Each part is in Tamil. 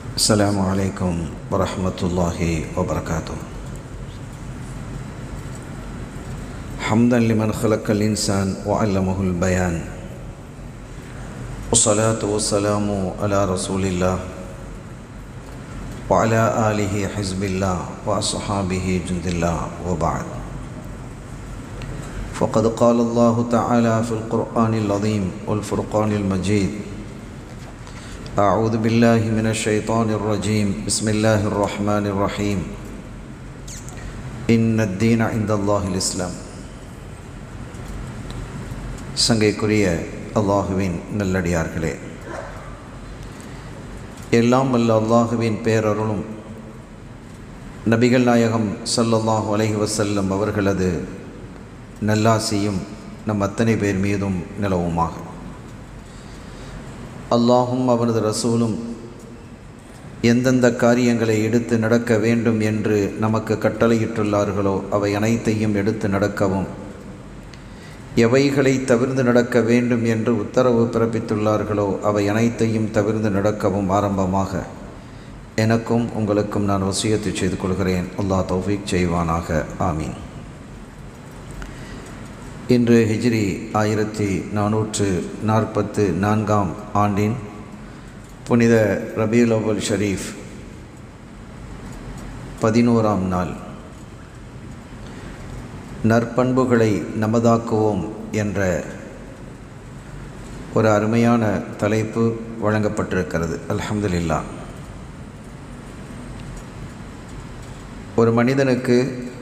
السلام عليكم ورحمة الله وبركاته حمدا لمن خلق الإنسان وعلمه البيان والصلاة والسلام على رسول الله وعلى آله حزب الله وأصحابه جند الله وبعد فقد قال الله تعالى في القرآن العظيم والفرقان المجيد أعوذ بالله من الشيطان الرجيم بسم الله الرحمن الرحيم إن الدين عند الله الإسلام சங்கைக்குரிய அல்லாஹுவின் நல்லடியார்களே எல்லாம் வல்ல அல்லாஹுவின் பேரருளும் நபிகள் நாயகம் ஸல்லல்லாஹு அலைஹி வஸல்லம் அவர்களது நல்லாசியும் நம் அத்தனை பேர் மீதும் நிலவுமாக அல்லாஹும் அவனது ரசூலும் எந்தெந்த காரியங்களை எடுத்து நடக்க வேண்டும் என்று நமக்கு கட்டளையிட்டுள்ளார்களோ அவை அனைத்தையும் எடுத்து நடக்கவும் எவைகளை தவிர்ந்து நடக்க வேண்டும் என்று உத்தரவு பிறப்பித்துள்ளார்களோ அவை அனைத்தையும் தவிர்ந்து நடக்கவும் ஆரம்பமாக எனக்கும் உங்களுக்கும் நான் வசியத்தை செய்து கொள்கிறேன் அல்லாஹ் தௌஃபீக் செய்வானாக ஆமீன் இன்று ஹிஜ்ரி ஆயிரத்தி நானூற்று நாற்பத்து நான்காம் ஆண்டின் புனித ரபீல் அவ்வல் ஷரீஃப் பதினோராம் நாள் நற்பண்புகளை நமதாக்குவோம் என்ற ஒரு அருமையான தலைப்பு வழங்கப்பட்டிருக்கிறது அல்ஹம்துலில்லா ஒரு மனிதனுக்கு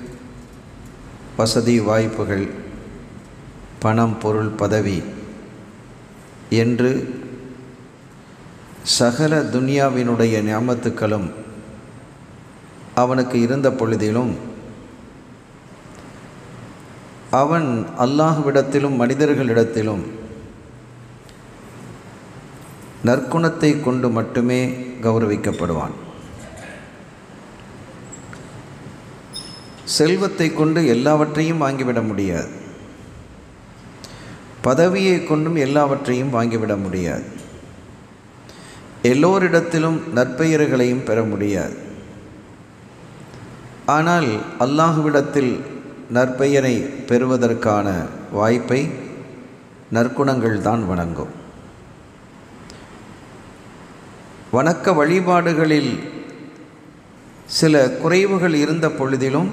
வசதி வாய்ப்புகள் பணம் பொருள் பதவி என்று சகல துனியாவினுடைய ஞாபத்துக்களும் அவனுக்கு இருந்த பொழுதிலும் அவன் அல்லாஹுவிடத்திலும் மனிதர்களிடத்திலும் நற்குணத்தை கொண்டு மட்டுமே கௌரவிக்கப்படுவான் செல்வத்தை கொண்டு எல்லாவற்றையும் வாங்கிவிட முடியாது பதவியை கொண்டும் எல்லாவற்றையும் வாங்கிவிட முடியாது எல்லோரிடத்திலும் நற்பெயர்களையும் பெற முடியாது ஆனால் அல்லாஹுவிடத்தில் நற்பெயரை பெறுவதற்கான வாய்ப்பை நற்குணங்கள் தான் வணங்கும் வணக்க வழிபாடுகளில் சில குறைவுகள் இருந்த பொழுதிலும்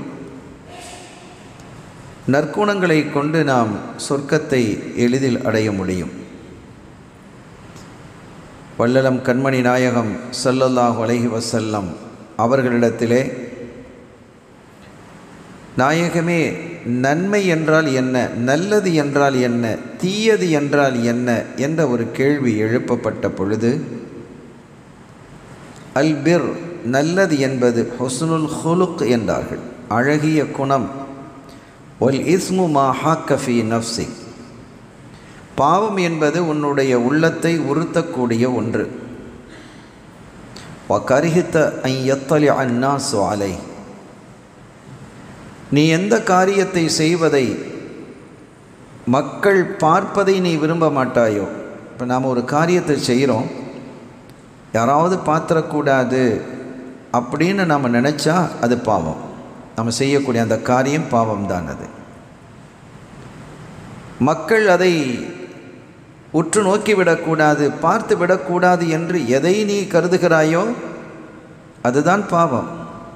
நற்குணங்களை கொண்டு நாம் சொர்க்கத்தை எளிதில் அடைய முடியும் வள்ளலம் கண்மணி நாயகம் சல்லல்லாஹு அலைஹி வசல்லம் அவர்களிடத்திலே நாயகமே நன்மை என்றால் என்ன நல்லது என்றால் என்ன தீயது என்றால் என்ன என்ற ஒரு கேள்வி எழுப்பப்பட்ட பொழுது அல்பிர் நல்லது என்பது ஹொஸ்னுல் ஹுலுக் என்றார்கள் அழகிய குணம் ஒல் இஸ்மு மா ஹாக்கஃபி நப்சி பாவம் என்பது உன்னுடைய உள்ளத்தை உறுத்தக்கூடிய ஒன்று கரிஹித்த ஐயத்தலி அண்ணா சுவாலை நீ எந்த காரியத்தை செய்வதை மக்கள் பார்ப்பதை நீ விரும்ப மாட்டாயோ இப்போ நாம் ஒரு காரியத்தை செய்கிறோம் யாராவது பார்த்துடக்கூடாது அப்படின்னு நம்ம நினச்சா அது பாவம் நம்ம செய்யக்கூடிய அந்த காரியம் பாவம் தான் அது மக்கள் அதை உற்று நோக்கி விடக்கூடாது பார்த்து விடக்கூடாது என்று எதை நீ கருதுகிறாயோ அதுதான் பாவம்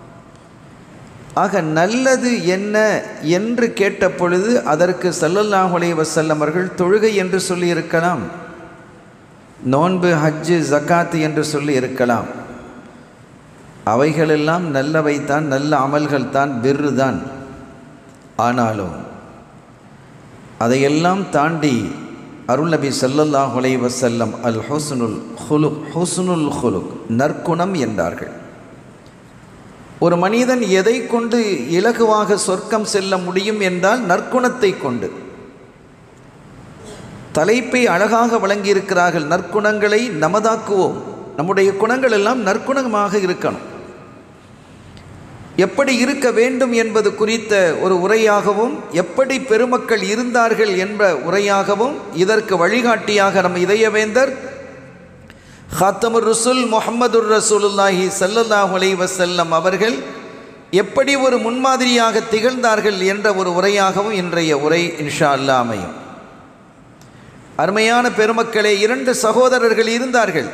ஆக நல்லது என்ன என்று கேட்ட பொழுது அதற்கு சல்லல்லாஹுலே வசல்லம் அவர்கள் தொழுகை என்று சொல்லியிருக்கலாம் நோன்பு ஹஜ்ஜு ஜக்காத்து என்று சொல்லி இருக்கலாம் அவைகளெல்லாம் நல்லவை தான் நல்ல அமல்கள் தான் பிர்ரு தான் ஆனாலும் அதையெல்லாம் தாண்டி அருள் நபி சல்லல்லாஹ் உலை வசல்லம் அல் ஹுஸ்னுல் ஹுலுக் ஹுஸ்னுல் ஹுலுக் நற்குணம் என்றார்கள் ஒரு மனிதன் எதை கொண்டு இலகுவாக சொர்க்கம் செல்ல முடியும் என்றால் நற்குணத்தை கொண்டு தலைப்பை அழகாக வழங்கியிருக்கிறார்கள் நற்குணங்களை நமதாக்குவோம் நம்முடைய குணங்கள் எல்லாம் நற்குணமாக இருக்கணும் எப்படி இருக்க வேண்டும் என்பது குறித்த ஒரு உரையாகவும் எப்படி பெருமக்கள் இருந்தார்கள் என்ற உரையாகவும் இதற்கு வழிகாட்டியாக நம் இதயவேந்தர் ஹாத்தமுர் ரசூல் முகமதுர் ரசூலுல்லாஹி சல்லல்லாஹு அலைஹி வஸல்லம் அவர்கள் எப்படி ஒரு முன்மாதிரியாக திகழ்ந்தார்கள் என்ற ஒரு உரையாகவும் இன்றைய உரை இன்ஷா அல்லா அமையும் அருமையான பெருமக்களே இரண்டு சகோதரர்கள் இருந்தார்கள்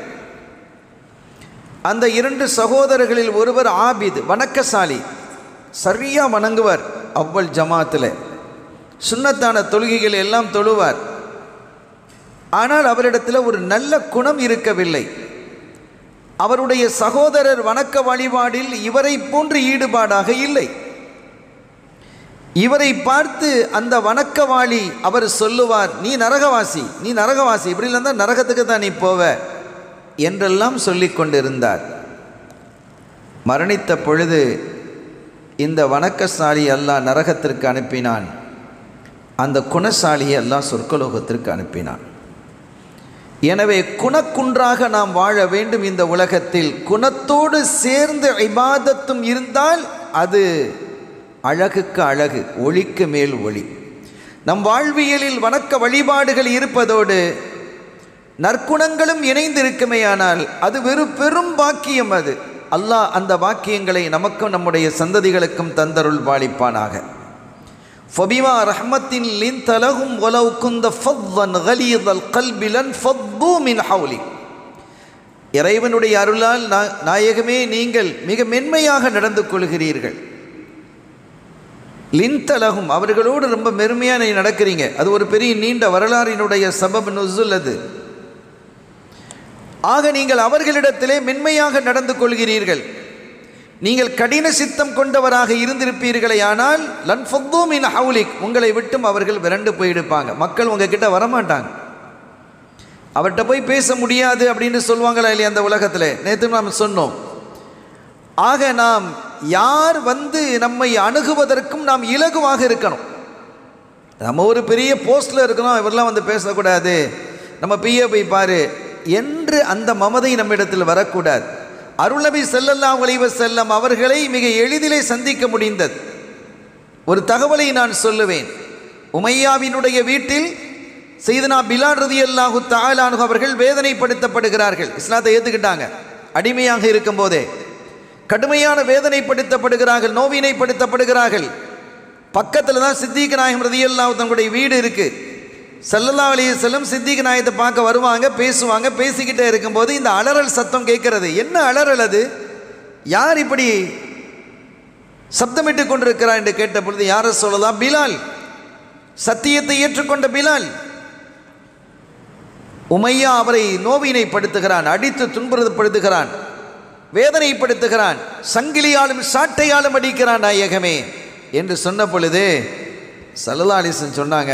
அந்த இரண்டு சகோதரர்களில் ஒருவர் ஆபித் வணக்கசாலி சரியாக வணங்குவார் அவ்வள் ஜமாத்தில் சுன்னத்தான தொழுகைகள் எல்லாம் தொழுவார் ஆனால் அவரிடத்தில் ஒரு நல்ல குணம் இருக்கவில்லை அவருடைய சகோதரர் வணக்க வழிபாடில் இவரை போன்று ஈடுபாடாக இல்லை இவரை பார்த்து அந்த வணக்கவாளி அவர் சொல்லுவார் நீ நரகவாசி நீ நரகவாசி இப்படி இருந்தால் நரகத்துக்கு தான் நீ போவ என்றெல்லாம் சொல்லி கொண்டிருந்தார் மரணித்த பொழுது இந்த வணக்கசாலி அல்லாஹ் நரகத்திற்கு அனுப்பினான் அந்த குணசாலியை எல்லாம் சொர்க்கலோகத்திற்கு அனுப்பினான் எனவே குணக்குன்றாக நாம் வாழ வேண்டும் இந்த உலகத்தில் குணத்தோடு சேர்ந்து இபாதத்தும் இருந்தால் அது அழகுக்கு அழகு ஒளிக்கு மேல் ஒளி நம் வாழ்வியலில் வணக்க வழிபாடுகள் இருப்பதோடு நற்குணங்களும் இணைந்திருக்குமேயானால் அது வெறும் பெரும் பாக்கியம் அது அல்லாஹ் அந்த பாக்கியங்களை நமக்கும் நம்முடைய சந்ததிகளுக்கும் தந்தருள் பாலிப்பானாக ஃபபிமா ரஹ்மத்தின் லின் தலகும் ஒலவு குந்த ஃபவ்வன் கலீதல் கல்பிலன் ஃபத்து மின் ஹவுலி இறைவனுடைய அருளால் நாயகமே நீங்கள் மிக மென்மையாக நடந்து கொள்கிறீர்கள் லின்தலகும் அவர்களோடு ரொம்ப மெருமையாக நீ நடக்கிறீங்க அது ஒரு பெரிய நீண்ட வரலாறினுடைய சபப் நுசுல் அது ஆக நீங்கள் அவர்களிடத்திலே மென்மையாக நடந்து கொள்கிறீர்கள் நீங்கள் கடின சித்தம் கொண்டவராக இருந்திருப்பீர்களே ஆனால் லன்ஃபத்தூமின் ஹவுலிக் உங்களை விட்டும் அவர்கள் விரண்டு போயிடுப்பாங்க மக்கள் உங்ககிட்ட வரமாட்டாங்க அவர்கிட்ட போய் பேச முடியாது அப்படின்னு சொல்லுவாங்களா இல்லையா அந்த உலகத்தில் நேற்று நாம் சொன்னோம் ஆக நாம் யார் வந்து நம்மை அணுகுவதற்கும் நாம் இலகுவாக இருக்கணும் நம்ம ஒரு பெரிய போஸ்டில் இருக்கணும் இவரெல்லாம் வந்து பேசக்கூடாது நம்ம பிஏ போய் பாரு என்று அந்த மமதை நம்மிடத்தில் வரக்கூடாது அருள்நபி செல்லல்லாம் வளைவ செல்லம் அவர்களை மிக எளிதிலே சந்திக்க முடிந்தது ஒரு தகவலை நான் சொல்லுவேன் உமையாவினுடைய வீட்டில் செய்தனா பிலால் ரதி அல்லாஹு தாலானு அவர்கள் வேதனைப்படுத்தப்படுகிறார்கள் இஸ்லாத்தை ஏற்றுக்கிட்டாங்க அடிமையாக இருக்கும்போதே கடுமையான வேதனைப்படுத்தப்படுகிறார்கள் நோவினைப்படுத்தப்படுகிறார்கள் பக்கத்தில் தான் சித்திக் நாயகம் ரதி அல்லாஹ் தங்களுடைய வீடு இருக்குது சல்லல்லா அலி செல்லம் சித்திக் நாயத்தை பார்க்க வருவாங்க பேசுவாங்க பேசிக்கிட்டே இருக்கும்போது இந்த அலறல் சத்தம் கேட்கறது என்ன அலறல் அது யார் இப்படி சப்தமிட்டு கொண்டிருக்கிறார் என்று கேட்ட பொழுது யார சொல்லலாம் பிலால் சத்தியத்தை ஏற்றுக்கொண்ட பிலால் உமையா அவரை நோவினைப்படுத்துகிறான் அடித்து துன்புறுத்தப்படுத்துகிறான் வேதனைப்படுத்துகிறான் சங்கிலியாலும் சாட்டையாலும் அடிக்கிறான் நாயகமே என்று சொன்ன பொழுது சல்லல்லா அலிசன் சொன்னாங்க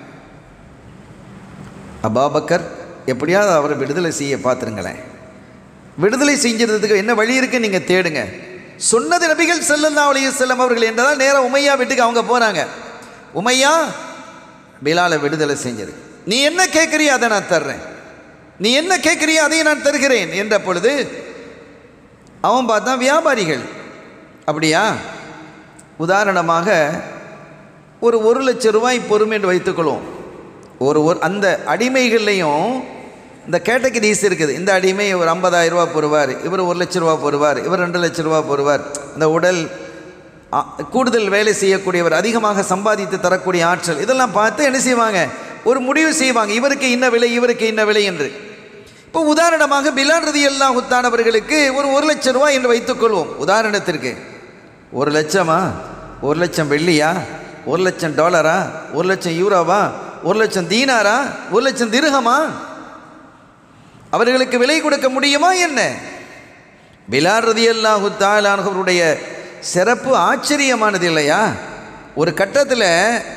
அபாபக்கர் எப்படியாவது அவரை விடுதலை செய்ய பார்த்துருங்களேன் விடுதலை செஞ்சதுக்கு என்ன வழி இருக்கு நீங்கள் தேடுங்க சொன்னது நபிகள் செல்லல்லா அலைய செல்லம் அவர்கள் என்றதால் நேராக உமையா வீட்டுக்கு அவங்க போகிறாங்க உமையா பிலாலை விடுதலை செஞ்சது நீ என்ன கேட்குறியோ அதை நான் தர்றேன் நீ என்ன கேட்குறியோ அதை நான் தருகிறேன் என்ற பொழுது அவன் பார்த்தா வியாபாரிகள் அப்படியா உதாரணமாக ஒரு ஒரு லட்சம் ரூபாய் பொறுமை என்று வைத்துக்கொள்வோம் ஒரு ஒரு அந்த அடிமைகள்லையும் இந்த கேட்டகரிஸ் இருக்குது இந்த அடிமை ஒரு ஐம்பதாயிரம் ரூபா போடுவார் இவர் ஒரு லட்ச ரூபா போடுவார் இவர் ரெண்டு லட்ச ரூபா போடுவார் இந்த உடல் கூடுதல் வேலை செய்யக்கூடியவர் அதிகமாக சம்பாதித்து தரக்கூடிய ஆற்றல் இதெல்லாம் பார்த்து என்ன செய்வாங்க ஒரு முடிவு செய்வாங்க இவருக்கு இன்ன விலை இவருக்கு இன்ன விலை என்று இப்போ உதாரணமாக பிலான் ரதி அல்லா உத்தானவர்களுக்கு ஒரு ஒரு லட்சம் ரூபாய் என்று வைத்துக்கொள்வோம் உதாரணத்திற்கு ஒரு லட்சமா ஒரு லட்சம் வெள்ளியா ஒரு லட்சம் டாலரா ஒரு லட்சம் யூரோவா ஒரு லட்சம் தீனாரா ஒரு லட்சம் திருகமா அவர்களுக்கு விலை கொடுக்க முடியுமா என்ன பிலார் ரதி அல்லாஹு தாலானவருடைய சிறப்பு ஆச்சரியமானது இல்லையா ஒரு கட்டத்தில்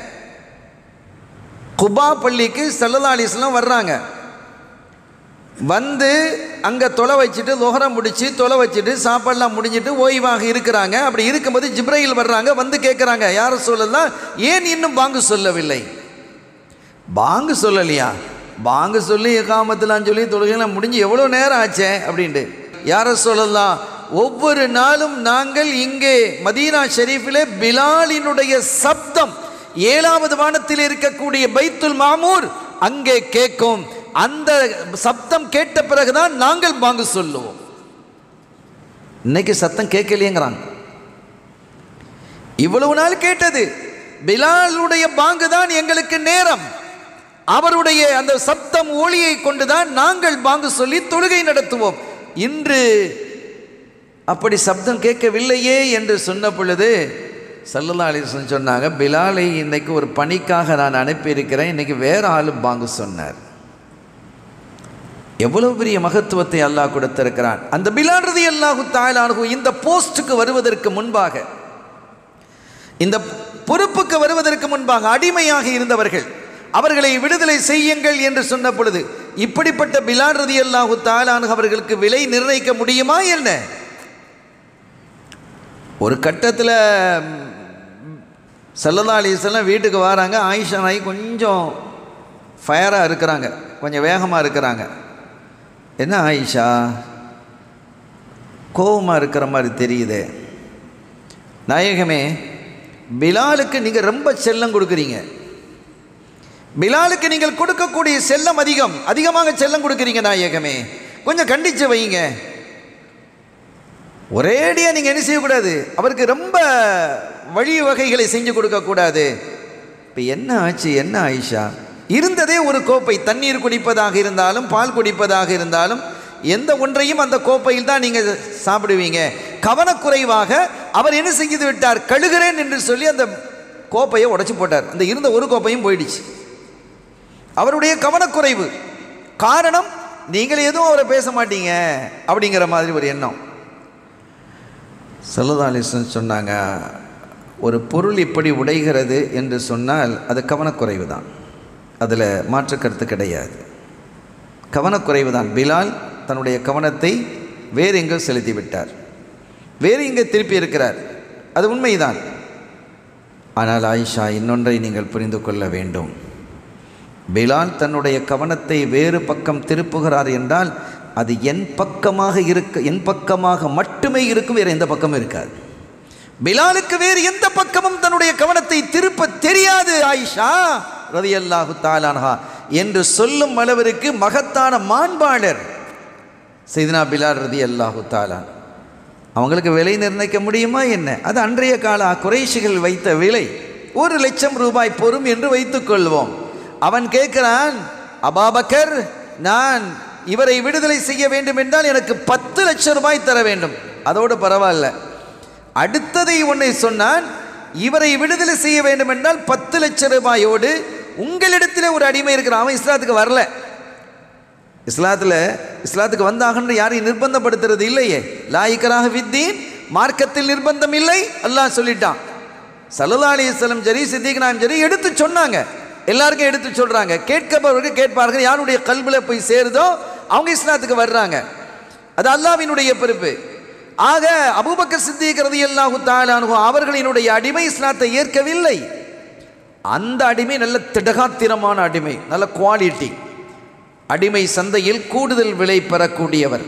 குபா பள்ளிக்கு சல்லல்லா அலிஸ்லாம் வர்றாங்க வந்து அங்கே தொலை வச்சுட்டு லோகரம் முடித்து தொலை வச்சுட்டு சாப்பாடெலாம் முடிஞ்சிட்டு ஓய்வாக இருக்கிறாங்க அப்படி இருக்கும்போது ஜிப்ரையில் வர்றாங்க வந்து கேட்குறாங்க யாரை சொல்லலாம் ஏன் இன்னும் பாங்கு சொல்லவில்லை பாங்கு சொல்லலையா பாங்கு சொல்லி காமத்திலாம் சொல்லி தொழுகைலாம் முடிஞ்சு எவ்வளோ நேரம் ஆச்சே அப்படின்ட்டு யாரை சொல்லலாம் ஒவ்வொரு நாளும் நாங்கள் இங்கே மதீனா ஷெரீஃபிலே பிலாலினுடைய சப்தம் ஏழாவது வானத்தில் இருக்கக்கூடிய பைத்துல் மாமூர் அங்கே கேட்கும் அந்த சப்தம் கேட்ட பிறகுதான் நாங்கள் பாங்கு சொல்லுவோம் இன்னைக்கு சத்தம் கேட்கலையேங்கிறாங்க இவ்வளவு நாள் கேட்டது பிலாலுடைய பாங்கு தான் எங்களுக்கு நேரம் அவருடைய அந்த சப்தம் ஒளியை கொண்டுதான் நாங்கள் பாங்கு சொல்லி தொழுகை நடத்துவோம் இன்று அப்படி சப்தம் கேட்கவில்லையே என்று சொன்ன பொழுது சல்லல்லா அலிஸ்வன் சொன்னாங்க பிலாலை இன்னைக்கு ஒரு பணிக்காக நான் அனுப்பியிருக்கிறேன் இன்னைக்கு வேற ஆளு பாங்கு சொன்னார் எவ்வளவு பெரிய மகத்துவத்தை அல்லாஹ் கொடுத்திருக்கிறான் அந்த பிலால் ரதி அல்லாஹு தாயலானு இந்த போஸ்டுக்கு வருவதற்கு முன்பாக இந்த பொறுப்புக்கு வருவதற்கு முன்பாக அடிமையாக இருந்தவர்கள் அவர்களை விடுதலை செய்யுங்கள் என்று சொன்ன பொழுது இப்படிப்பட்ட பிலால் ரதி அல்லாஹு தாலானு அவர்களுக்கு விலை நிர்ணயிக்க முடியுமா என்ன ஒரு கட்டத்தில் சல்லல்லா அலிஸ்லாம் வீட்டுக்கு வராங்க ஆயிஷா நாய் கொஞ்சம் ஃபயராக இருக்கிறாங்க கொஞ்சம் வேகமாக இருக்கிறாங்க என்ன ஆயிஷா கோபமாக இருக்கிற மாதிரி தெரியுதே நாயகமே பிலாலுக்கு நீங்கள் ரொம்ப செல்லம் கொடுக்குறீங்க பிலாலுக்கு நீங்கள் கொடுக்கக்கூடிய செல்லம் அதிகம் அதிகமாக செல்லம் கொடுக்குறீங்க நாயகமே கொஞ்சம் கண்டிச்சு வைங்க ஒரேடியாக நீங்கள் என்ன செய்யக்கூடாது அவருக்கு ரொம்ப வழி வகைகளை செஞ்சு கொடுக்கக்கூடாது இப்போ என்ன ஆச்சு என்ன ஆயிஷா இருந்ததே ஒரு கோப்பை தண்ணீர் குடிப்பதாக இருந்தாலும் பால் குடிப்பதாக இருந்தாலும் எந்த ஒன்றையும் அந்த கோப்பையில் தான் நீங்கள் சாப்பிடுவீங்க கவனக்குறைவாக அவர் என்ன செய்து விட்டார் கழுகிறேன் என்று சொல்லி அந்த கோப்பையை உடைச்சு போட்டார் அந்த இருந்த ஒரு கோப்பையும் போயிடுச்சு அவருடைய கவனக்குறைவு காரணம் நீங்கள் எதுவும் அவரை பேச மாட்டீங்க அப்படிங்கிற மாதிரி ஒரு எண்ணம் செல்லதாலிசன் சொன்னாங்க ஒரு பொருள் இப்படி உடைகிறது என்று சொன்னால் அது கவனக்குறைவு தான் அதில் மாற்று கருத்து கிடையாது கவனக்குறைவு தான் பிலால் தன்னுடைய கவனத்தை வேறு எங்கோ செலுத்தி விட்டார் வேறு எங்கே திருப்பி இருக்கிறார் அது உண்மைதான் ஆனால் ஆயிஷா இன்னொன்றை நீங்கள் புரிந்து கொள்ள வேண்டும் பிலால் தன்னுடைய கவனத்தை வேறு பக்கம் திருப்புகிறார் என்றால் அது என் பக்கமாக இருக்க என் பக்கமாக மட்டுமே இருக்கும் வேறு எந்த பக்கமும் இருக்காது பிலாலுக்கு வேறு எந்த பக்கமும் தன்னுடைய கவனத்தை திருப்ப தெரியாது ஆயிஷா ரதி அல்லாஹு தாலானஹா என்று சொல்லும் அளவிற்கு மகத்தான மாண்பாளர் செய்தினா பிலால் ரதி அல்லாஹு தாலான் அவங்களுக்கு விலை நிர்ணயிக்க முடியுமா என்ன அது அன்றைய கால குறைஷிகள் வைத்த விலை ஒரு லட்சம் ரூபாய் பொறும் என்று வைத்துக்கொள்வோம் அவன் கேட்கிறான் அபாபக்கர் நான் இவரை விடுதலை செய்ய வேண்டும் என்றால் எனக்கு பத்து லட்சம் ரூபாய் தர வேண்டும் அதோடு பரவாயில்ல அடுத்ததை ஒன்றை சொன்னான் இவரை விடுதலை செய்ய வேண்டும் என்றால் பத்து லட்சம் ரூபாயோடு உங்களிடத்தில் ஒரு அடிமை இருக்கிறான் அவன் இஸ்லாத்துக்கு வரல இஸ்லாத்தில் இஸ்லாத்துக்கு வந்தாகன்னு யாரையும் நிர்பந்தப்படுத்துறது இல்லையே லாயிக்கராக வித்தீன் மார்க்கத்தில் நிர்பந்தம் இல்லை அல்லாஹ் சொல்லிட்டான் சல்லா அலிஸ்லம் சரி சித்திக் நாயம் சரி எடுத்து சொன்னாங்க எல்லாருக்கும் எடுத்து சொல்கிறாங்க கேட்கப்பவர்கள் கேட்பார்கள் யாருடைய கல்வியில் போய் சேருதோ அவங்க இஸ்லாத்துக்கு வர்றாங்க அது அல்லாவினுடைய பொறுப்பு ஆக அபூபக்கர் சித்திக் ரதியல்லாஹு தாலானு அவர்களினுடைய அடிமை இஸ்லாத்தை ஏற்கவில்லை அந்த அடிமை நல்ல திடகாத்திரமான அடிமை நல்ல குவாலிட்டி அடிமை சந்தையில் கூடுதல் விலை பெறக்கூடியவர்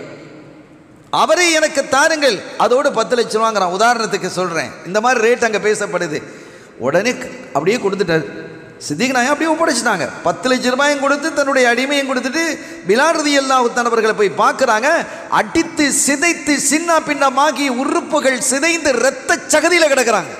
அவரை எனக்கு தாருங்கள் அதோடு பத்து லட்சம் ரூபாங்கிறான் உதாரணத்துக்கு சொல்கிறேன் இந்த மாதிரி ரேட் அங்கே பேசப்படுது உடனே அப்படியே கொடுத்துட்டார் சித்திக் நாயம் அப்படியே ஒப்படைச்சிட்டாங்க பத்து லட்சம் ரூபாயும் கொடுத்து தன்னுடைய அடிமையும் கொடுத்துட்டு பிலாரதி அல்லாஹுத்தானவர்களை போய் பார்க்குறாங்க அடித்து சிதைத்து சின்ன பின்னமாகி உறுப்புகள் சிதைந்து இரத்த சகதியில் கிடக்கிறாங்க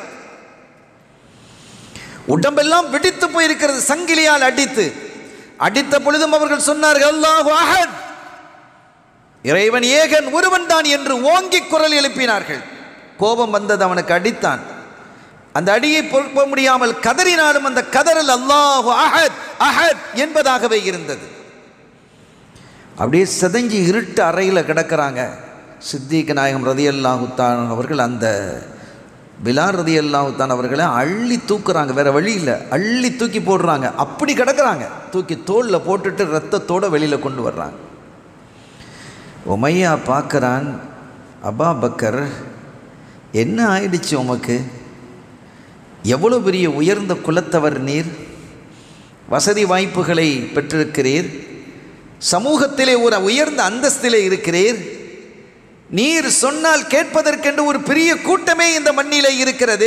உடம்பெல்லாம் வெடித்து போயிருக்கிறது சங்கிலியால் அடித்து அடித்த பொழுதும் அவர்கள் சொன்னார்கள் அல்லாஹு அஹத் இறைவன் ஏகன் ஒருவன் தான் என்று ஓங்கி குரல் எழுப்பினார்கள் கோபம் வந்தது அவனுக்கு அடித்தான் அந்த அடியை பொறுக்க முடியாமல் கதறினாலும் அந்த கதறல் அல்லாஹு அஹத் அஹத் என்பதாகவே இருந்தது அப்படியே செதஞ்சி இருட்டு அறையில் கிடக்கிறாங்க சித்திக் நாயகம் ரதி அல்லாஹுத்தான் அவர்கள் அந்த பிலார் ரதி அல்லாஹுத்தான் அவர்களை அள்ளி தூக்குறாங்க வேற வழி இல்லை அள்ளி தூக்கி போடுறாங்க அப்படி கிடக்கிறாங்க தூக்கி தோளில் போட்டுட்டு ரத்தத்தோட வெளியில் கொண்டு வர்றாங்க உமையா பார்க்குறான் அபா பக்கர் என்ன ஆயிடுச்சு உமக்கு எவ்வளோ பெரிய உயர்ந்த குலத்தவர் நீர் வசதி வாய்ப்புகளை பெற்றிருக்கிறீர் சமூகத்திலே ஒரு உயர்ந்த அந்தஸ்திலே இருக்கிறீர் நீர் சொன்னால் கேட்பதற்கென்று ஒரு பெரிய கூட்டமே இந்த மண்ணிலே இருக்கிறது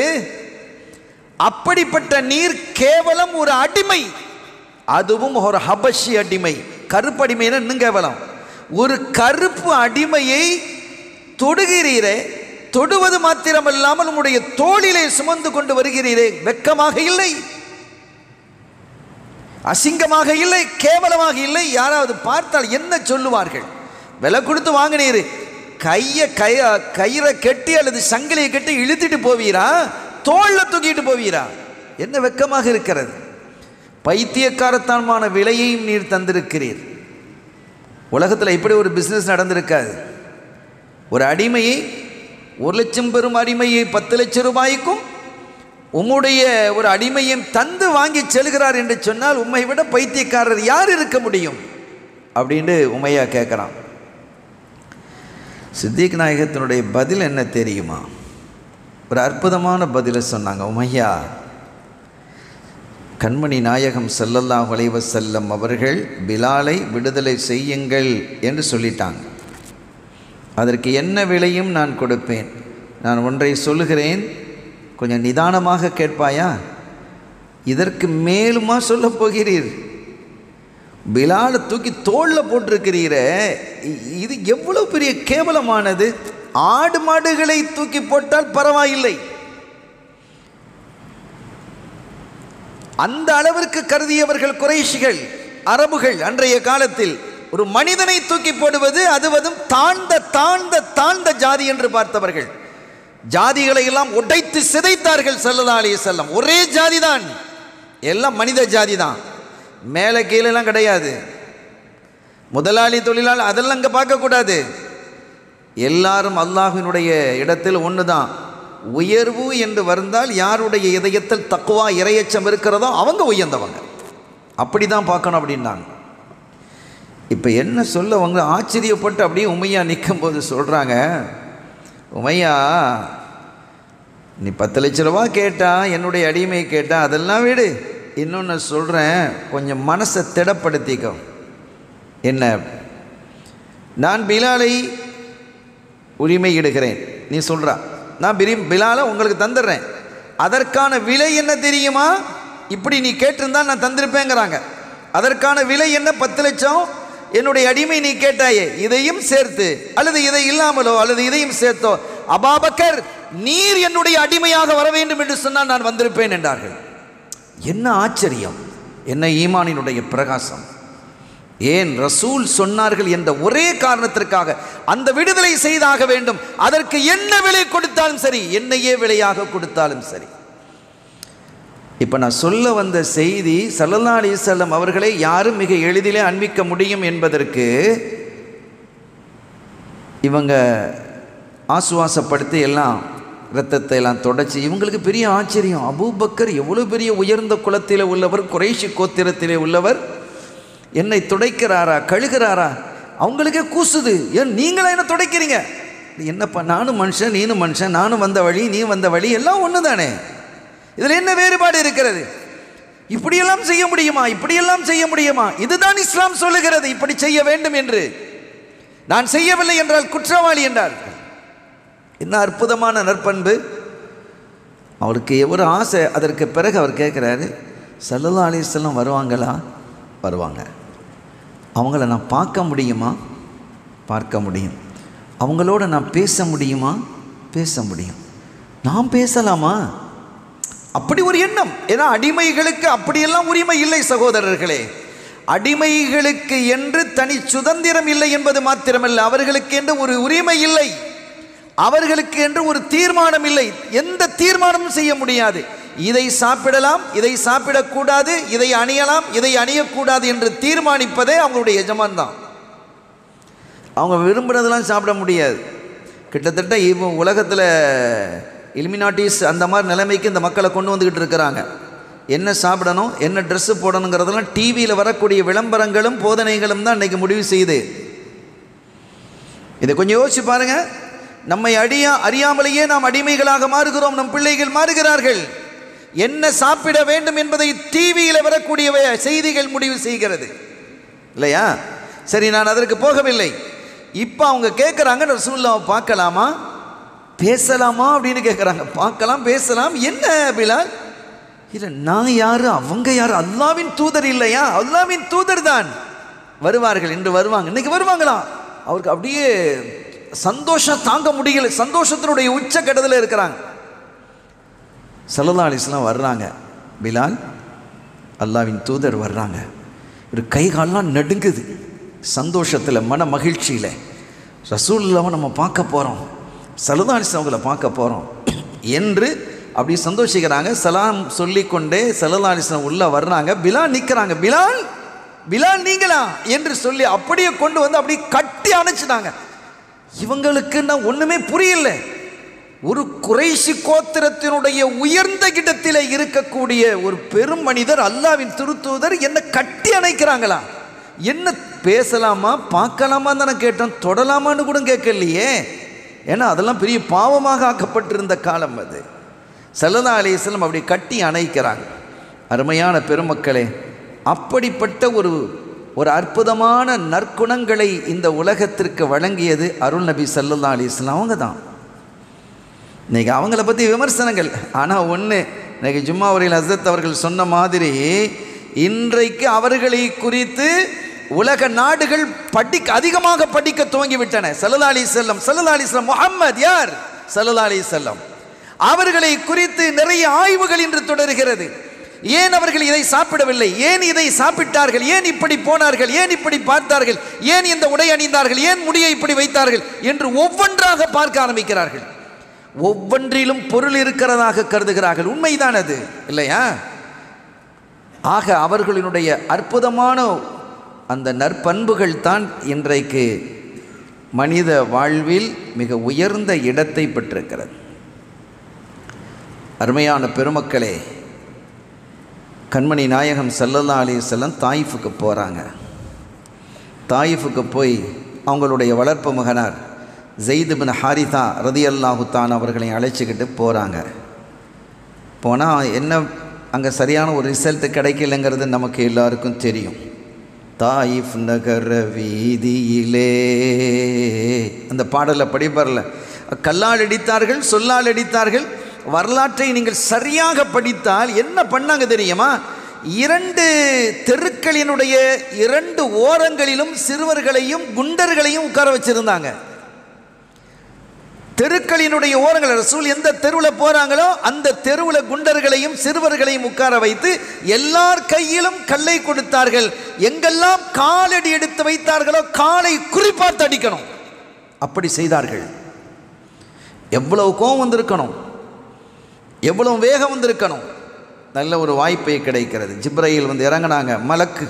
அப்படிப்பட்ட நீர் கேவலம் ஒரு அடிமை அதுவும் ஒரு ஹபஷி அடிமை கருப்பு அடிமைனா இன்னும் கேவலம் ஒரு கருப்பு அடிமையை தொடுகிறீரே தொடுவது மாத்திரமல்லாமல் உம்முடைய தோளிலே சுமந்து கொண்டு வருகிறீரே வெட்கமாக இல்லை அசிங்கமாக இல்லை கேவலமாக இல்லை யாராவது பார்த்தால் என்ன சொல்லுவார்கள் விலை கொடுத்து வாங்கினீர் கையை கைய கயிறை கட்டி அல்லது சங்கிலியை கட்டி இழுத்துட்டு போவீரா தோல்ல தூக்கிட்டு போவீரா என்ன வெக்கமாக இருக்கிறது பைத்தியக்காரத்தனமான விலையையும் நீர் தந்திருக்கிறீர் உலகத்தில் இப்படி ஒரு பிஸ்னஸ் நடந்திருக்காது ஒரு அடிமையை ஒரு லட்சம் பெறும் அடிமையை பத்து லட்சம் ரூபாய்க்கும் உம்முடைய ஒரு அடிமையும் தந்து வாங்கி செல்கிறார் என்று சொன்னால் உம்மை விட பைத்தியக்காரர் யார் இருக்க முடியும் அப்படின்னு உமையா கேட்குறான் சித்திக் நாயகத்தினுடைய பதில் என்ன தெரியுமா ஒரு அற்புதமான பதிலை சொன்னாங்க உமையா கண்மணி நாயகம் ஸல்லல்லாஹு அலைஹி வஸல்லம் அவர்கள் பிலாலை விடுதலை செய்யுங்கள் என்று சொல்லிட்டாங்க அதற்கு என்ன விலையும் நான் கொடுப்பேன் நான் ஒன்றை சொல்லுகிறேன் கொஞ்சம் நிதானமாக கேட்பாயா இதற்கு மேலுமா சொல்லப் போகிறீர் பிலாலை தூக்கி தோளில் போட்டிருக்கிறீரே இ- இது எவ்வளவு பெரிய கேவலமானது ஆடு மாடுகளை தூக்கி போட்டால் பரவாயில்லை அந்த அளவிற்கு கருதியவர்கள் குறைஷிகள் அரபுகள் அன்றைய காலத்தில் ஒரு மனிதனை தூக்கி போடுவது அதுவதும் தாழ்ந்த தாழ்ந்த தாழ்ந்த ஜாதி என்று பார்த்தவர்கள் ஜாதிகளை எல்லாம் உடைத்து சிதைத்தார்கள் ஸல்லல்லாஹு அலைஹி வஸல்லம் ஒரே ஜாதி தான் எல்லாம் மனித ஜாதி தான் மேலே கீழெல்லாம் கிடையாது முதலாளி தொழிலாளி அதெல்லாம் அங்கே பார்க்கக்கூடாது எல்லாரும் அல்லாஹ்வினுடைய இடத்தில் ஒன்று தான் உயர்வு என்று வந்தால் யாருடைய இதயத்தில் தக்குவா இரையச்சம் இருக்கிறதோ அவங்க உயர்ந்தவங்க அப்படி தான் பார்க்கணும் அப்படின்னாங்க இப்போ என்ன சொல்ல அவங்க ஆச்சரியப்பட்டு அப்படியே உமையா நிற்கும்போது சொல்கிறாங்க உமையா நீ பத்து லட்ச ரூபா கேட்டா என்னுடைய அடிமை கேட்டா அதெல்லாம் விடு இன்னொன்று சொல்கிறேன் கொஞ்சம் மனசை திடப்படுத்திக்கோ என்ன நான் பிலாலை உரிமையிடுகிறேன் நீ சொல்கிறா நான் பிரி பிலாலை உங்களுக்கு தந்துடுறேன் அதற்கான விலை என்ன தெரியுமா இப்படி நீ கேட்டிருந்தா நான் தந்திருப்பேங்கிறாங்க அதற்கான விலை என்ன பத்து லட்சம் என்னுடைய அடிமை நீ கேட்டாயே இதையும் சேர்த்து அல்லது இதை இல்லாமலோ அல்லது இதையும் சேர்த்தோ அபாபக்கர் நீர் என்னுடைய அடிமையாக வர வேண்டும் என்று சொன்னால் நான் வந்திருப்பேன் என்றார்கள் என்ன ஆச்சரியம் என்ன ஈமானினுடைய பிரகாசம் ஏன் ரசூல் சொன்னார்கள் என்ற ஒரே காரணத்திற்காக அந்த விடுதலை செய்தாக வேண்டும் அதற்கு என்ன விலை கொடுத்தாலும் சரி என்னையே விலையாக கொடுத்தாலும் சரி இப்போ நான் சொல்ல வந்த செய்தி சல்லல்லா அலிசல்லம் அவர்களை யாரும் மிக எளிதிலே அன்பிக்க முடியும் என்பதற்கு இவங்க ஆசுவாசப்படுத்தி எல்லாம் இரத்தத்தை எல்லாம் தொடச்சி இவங்களுக்கு பெரிய ஆச்சரியம் அபூபக்கர் எவ்வளோ பெரிய உயர்ந்த குலத்திலே உள்ளவர் குறைஷி கோத்திரத்திலே உள்ளவர் என்னை துடைக்கிறாரா கழுகிறாரா அவங்களுக்கே கூசுது ஏன் நீங்களா என்ன துடைக்கிறீங்க என்னப்பா நானும் மனுஷன் நீனும் மனுஷன் நானும் வந்த வழி நீ வந்த வழி எல்லாம் ஒன்று தானே இதில் என்ன வேறுபாடு இருக்கிறது இப்படியெல்லாம் செய்ய முடியுமா இப்படியெல்லாம் செய்ய முடியுமா இதுதான் இஸ்லாம் சொல்லுகிறது இப்படி செய்ய வேண்டும் என்று நான் செய்யவில்லை என்றால் குற்றவாளி என்றார் என்ன அற்புதமான நற்பண்பு அவருக்கு ஒரு ஆசை அதற்கு பிறகு அவர் கேட்குறாரு சல்லல்லா அலிஸ்லாம் வருவாங்களா வருவாங்க அவங்கள நான் பார்க்க முடியுமா பார்க்க முடியும் அவங்களோட நான் பேச முடியுமா பேச முடியும் நான் பேசலாமா அப்படி ஒரு எண்ணம் ஏன்னா அடிமைகளுக்கு அப்படியெல்லாம் உரிமை இல்லை சகோதரர்களே அடிமைகளுக்கு என்று தனி சுதந்திரம் இல்லை என்பது மாத்திரமல்ல அவர்களுக்கு என்று ஒரு உரிமை இல்லை அவர்களுக்கு என்று ஒரு தீர்மானம் இல்லை எந்த தீர்மானமும் செய்ய முடியாது இதை சாப்பிடலாம் இதை சாப்பிடக்கூடாது இதை அணியலாம் இதை அணியக்கூடாது என்று தீர்மானிப்பதே அவங்களுடைய எஜமான் தான் அவங்க விரும்புனதெல்லாம் சாப்பிட முடியாது கிட்டத்தட்ட இவங்க உலகத்தில் இலுமினாட்டிஸ் அந்த மாதிரி நிலைமைக்கு இந்த மக்களை கொண்டு வந்துக்கிட்டு இருக்கிறாங்க என்ன சாப்பிடணும் என்ன ட்ரெஸ்ஸு போடணுங்கிறதெல்லாம் டிவியில் வரக்கூடிய விளம்பரங்களும் போதனைகளும் தான் இன்றைக்கி முடிவு செய்யுது இதை கொஞ்சம் யோசிச்சு பாருங்க நம்மை அடியா அறியாமலேயே நாம் அடிமைகளாக மாறுகிறோம் நம் பிள்ளைகள் மாறுகிறார்கள் என்ன சாப்பிட வேண்டும் என்பதை டிவியில் வரக்கூடிய வே- செய்திகள் முடிவு செய்கிறது இல்லையா சரி நான் அதற்கு போகவில்லை இப்போ அவங்க கேட்குறாங்க ரசூல்லாவை பார்க்கலாமா பேசலாமா அப்படின்னு கேட்குறாங்க பார்க்கலாம் பேசலாம் என்ன பிலால் இல்லை நான் யார் அவங்க யார் அல்லாவின் தூதர் இல்லையா அல்லாவின் தூதர் தான் வருவார்கள் இன்று வருவாங்க இன்னைக்கு வருவாங்களா அவருக்கு அப்படியே சந்தோஷம் தாங்க முடியல சந்தோஷத்தினுடைய உச்சக்கட்டத்தில் இருக்கிறாங்க சல்லல்லா அலிஸ்லாம் வர்றாங்க பிலால் அல்லாவின் தூதர் வர்றாங்க ஒரு கை கால்லாம் நடுங்குது சந்தோஷத்தில் மன மகிழ்ச்சியில் ரசூல்லாவை நம்ம பார்க்க போகிறோம் சல்லல்லா அலிஸ்லாம் அவங்கள பார்க்க போகிறோம் என்று அப்படி சந்தோஷிக்கிறாங்க சலாம் சொல்லிக்கொண்டே சல்லல்லா அலிஸ்லாம் உள்ளே வர்றாங்க பிலால் நிற்கிறாங்க பிலால் பிலால் நீங்களா என்று சொல்லி அப்படியே கொண்டு வந்து அப்படியே கட்டி அணைச்சிட்டாங்க இவங்களுக்கு நான் ஒன்றுமே புரியல ஒரு குறைசி கோத்திரத்தினுடைய உயர்ந்த இடத்தில் இருக்கக்கூடிய ஒரு பெரும் மனிதர் அல்லாவின் திருத்தூதர் என்ன கட்டி அணைக்கிறாங்களா என்ன பேசலாமா பார்க்கலாமா தானே கேட்டோம் தொடலாமான்னு கூட கேட்கலையே ஏன்னா அதெல்லாம் பெரிய பாவமாக ஆக்கப்பட்டிருந்த காலம் அது சல்லதா அலிஸ்லம் அப்படி கட்டி அணைக்கிறாங்க அருமையான பெருமக்களே அப்படிப்பட்ட ஒரு ஒரு அற்புதமான நற்குணங்களை இந்த உலகத்திற்கு வழங்கியது அருள் நபி சல்லல்லா அலிஸ்லாம் அவங்க தான் இன்னைக்கு அவங்கள பற்றி விமர்சனங்கள் ஆனால் ஒன்று இன்னைக்கு ஜும்மா உரையில் ஹசரத் அவர்கள் சொன்ன மாதிரி இன்றைக்கு அவர்களை குறித்து உலக நாடுகள் படிக்க அதிகமாக படிக்க துவங்கிவிட்டன சல்லல்லா அலி செல்லம் சல்லல்லா அலி செல்லம் முகம்மது யார் சல்லல்லா அலி செல்லம் அவர்களை குறித்து நிறைய ஆய்வுகள் இன்று தொடர்கிறது ஏன் அவர்கள் இதை சாப்பிடவில்லை ஏன் இதை சாப்பிட்டார்கள் ஏன் இப்படி போனார்கள் ஏன் இப்படி பார்த்தார்கள் ஏன் இந்த உடை அணிந்தார்கள் ஏன் முடியை இப்படி வைத்தார்கள் என்று ஒவ்வொன்றாக பார்க்க ஆரம்பிக்கிறார்கள் ஒவ்வொன்றிலும் பொருள் இருக்கிறதாக கருதுகிறார்கள் உண்மைதான் அது இல்லையா ஆக அவர்களினுடைய அற்புதமான அந்த நற்பண்புகள் தான் இன்றைக்கு மனித வாழ்வில் மிக உயர்ந்த இடத்தை பெற்றிருக்கிறது அருமையான பெருமக்களே கண்மணி நாயகம் சல்லல்லா அலிசல்லம் தாயிஃபுக்கு போகிறாங்க தாயிஃபுக்கு போய் அவங்களுடைய வளர்ப்பு மகனார் ஜெயிது பின் ஹாரிதா ரதி அல்லாஹுத்தான் அவர்களை அழைச்சிக்கிட்டு போகிறாங்க போனால் என்ன அங்கே சரியான ஒரு ரிசல்ட் கிடைக்கலங்கிறது நமக்கு எல்லாருக்கும் தெரியும் தாயிஃப் நகர வீதியிலே அந்த பாடலை படிப்பார்ல கல்லால் அடித்தார்கள் சொல்லால் அடித்தார்கள் வரலாற்றை நீங்கள் சரியாக படித்தால் என்ன பண்ணாங்க தெரியுமா இரண்டு தெருக்களினுடைய இரண்டு ஓரங்களிலும் சிறுவர்களையும் குண்டர்களையும் உட்கார வச்சிருந்தாங்க தெருக்களினுடைய ஓரங்கள் ரசூல் எந்த தெருவில் போறாங்களோ அந்த தெருவில் குண்டர்களையும் சிறுவர்களையும் உட்கார வைத்து எல்லார் கையிலும் கல்லை கொடுத்தார்கள் எங்கெல்லாம் காலடி எடுத்து வைத்தார்களோ காலை குறிப்பார்த்து அடிக்கணும் அப்படி செய்தார்கள் எவ்வளவு கோபம் வந்திருக்கணும் எவ்வளவு வேகம் வந்திருக்கணும் நல்ல ஒரு வாய்ப்பை கிடைக்கிறது ஜிப்ரையில் வந்து இறங்கினாங்க மலக்கு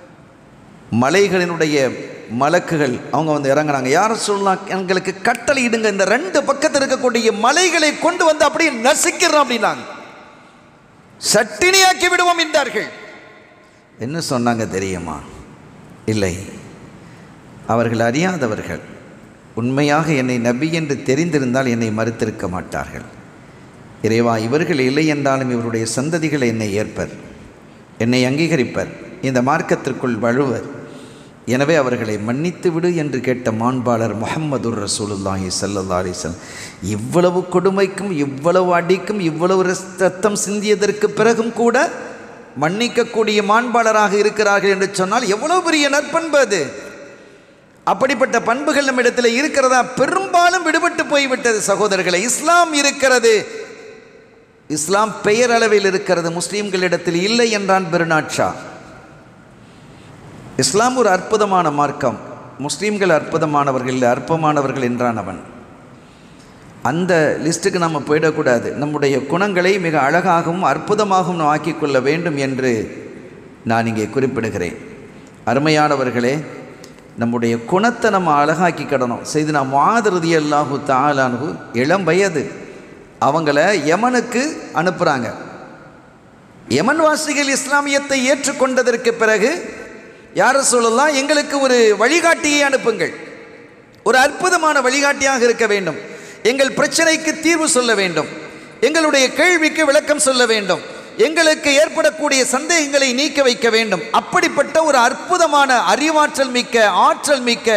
மலைகளினுடைய மலக்குகள் அவங்க வந்து இறங்குறாங்க யார சொல்லலாம் எங்களுக்கு கட்டளை இடுங்க இந்த ரெண்டு பக்கத்தில் இருக்கக்கூடிய மலைகளை கொண்டு வந்து அப்படியே நசுக்கிறோம் அப்படின்னாங்க சட்டினியாக்கி விடுவோம் என்றார்கள் என்ன சொன்னாங்க தெரியுமா இல்லை அவர்கள் அறியாதவர்கள் உண்மையாக என்னை நபி என்று தெரிந்திருந்தால் என்னை மறுத்திருக்க மாட்டார்கள் இறைவா இவர்கள் இல்லை என்றாலும் இவருடைய சந்ததிகள் என்னை ஏற்பர் என்னை அங்கீகரிப்பர் இந்த மார்க்கத்திற்குள் வழுவர் எனவே அவர்களை மன்னித்து விடு என்று கேட்ட மாண்பாளர் முகம்மதுர் ரசூலுல்லாஹி சல்லா அலிசன் இவ்வளவு கொடுமைக்கும் இவ்வளவு அடிக்கும் இவ்வளவு ரத்தம் சிந்தியதற்கு பிறகும் கூட மன்னிக்கக்கூடிய மாண்பாளராக இருக்கிறார்கள் என்று சொன்னால் எவ்வளவு பெரிய நற்பண்பு அது அப்படிப்பட்ட பண்புகள் நம்ம இடத்துல இருக்கிறதா பெரும்பாலும் விடுபட்டு போய்விட்டது சகோதரர்களை இஸ்லாம் இருக்கிறது இஸ்லாம் பெயர் அளவில் இருக்கிறது முஸ்லீம்களிடத்தில் இல்லை என்றான் பெருநாட்ஷா இஸ்லாம் ஒரு அற்புதமான மார்க்கம் முஸ்லீம்கள் அற்புதமானவர்கள் இல்லை அற்பமானவர்கள் என்றான் அவன் அந்த லிஸ்ட்டுக்கு நம்ம போயிடக்கூடாது நம்முடைய குணங்களை மிக அழகாகவும் அற்புதமாகவும் நாம் ஆக்கிக்கொள்ள வேண்டும் என்று நான் இங்கே குறிப்பிடுகிறேன் அருமையானவர்களே நம்முடைய குணத்தை நம்ம அழகாக்கிக்கிடணும் செய்து நான் மாதிருதி அல்லாஹு தாலானு இளம் வயது அவங்கள யமனுக்கு அனுப்புகிறாங்க யமன் வாசிகள் இஸ்லாமியத்தை ஏற்றுக்கொண்டதற்கு பிறகு யார சொல்லலாம் எங்களுக்கு ஒரு வழிகாட்டியை அனுப்புங்கள் ஒரு அற்புதமான வழிகாட்டியாக இருக்க வேண்டும் எங்கள் பிரச்சனைக்கு தீர்வு சொல்ல வேண்டும் எங்களுடைய கேள்விக்கு விளக்கம் சொல்ல வேண்டும் எங்களுக்கு ஏற்படக்கூடிய சந்தேகங்களை நீக்க வைக்க வேண்டும் அப்படிப்பட்ட ஒரு அற்புதமான அறிவாற்றல் மிக்க ஆற்றல் மிக்க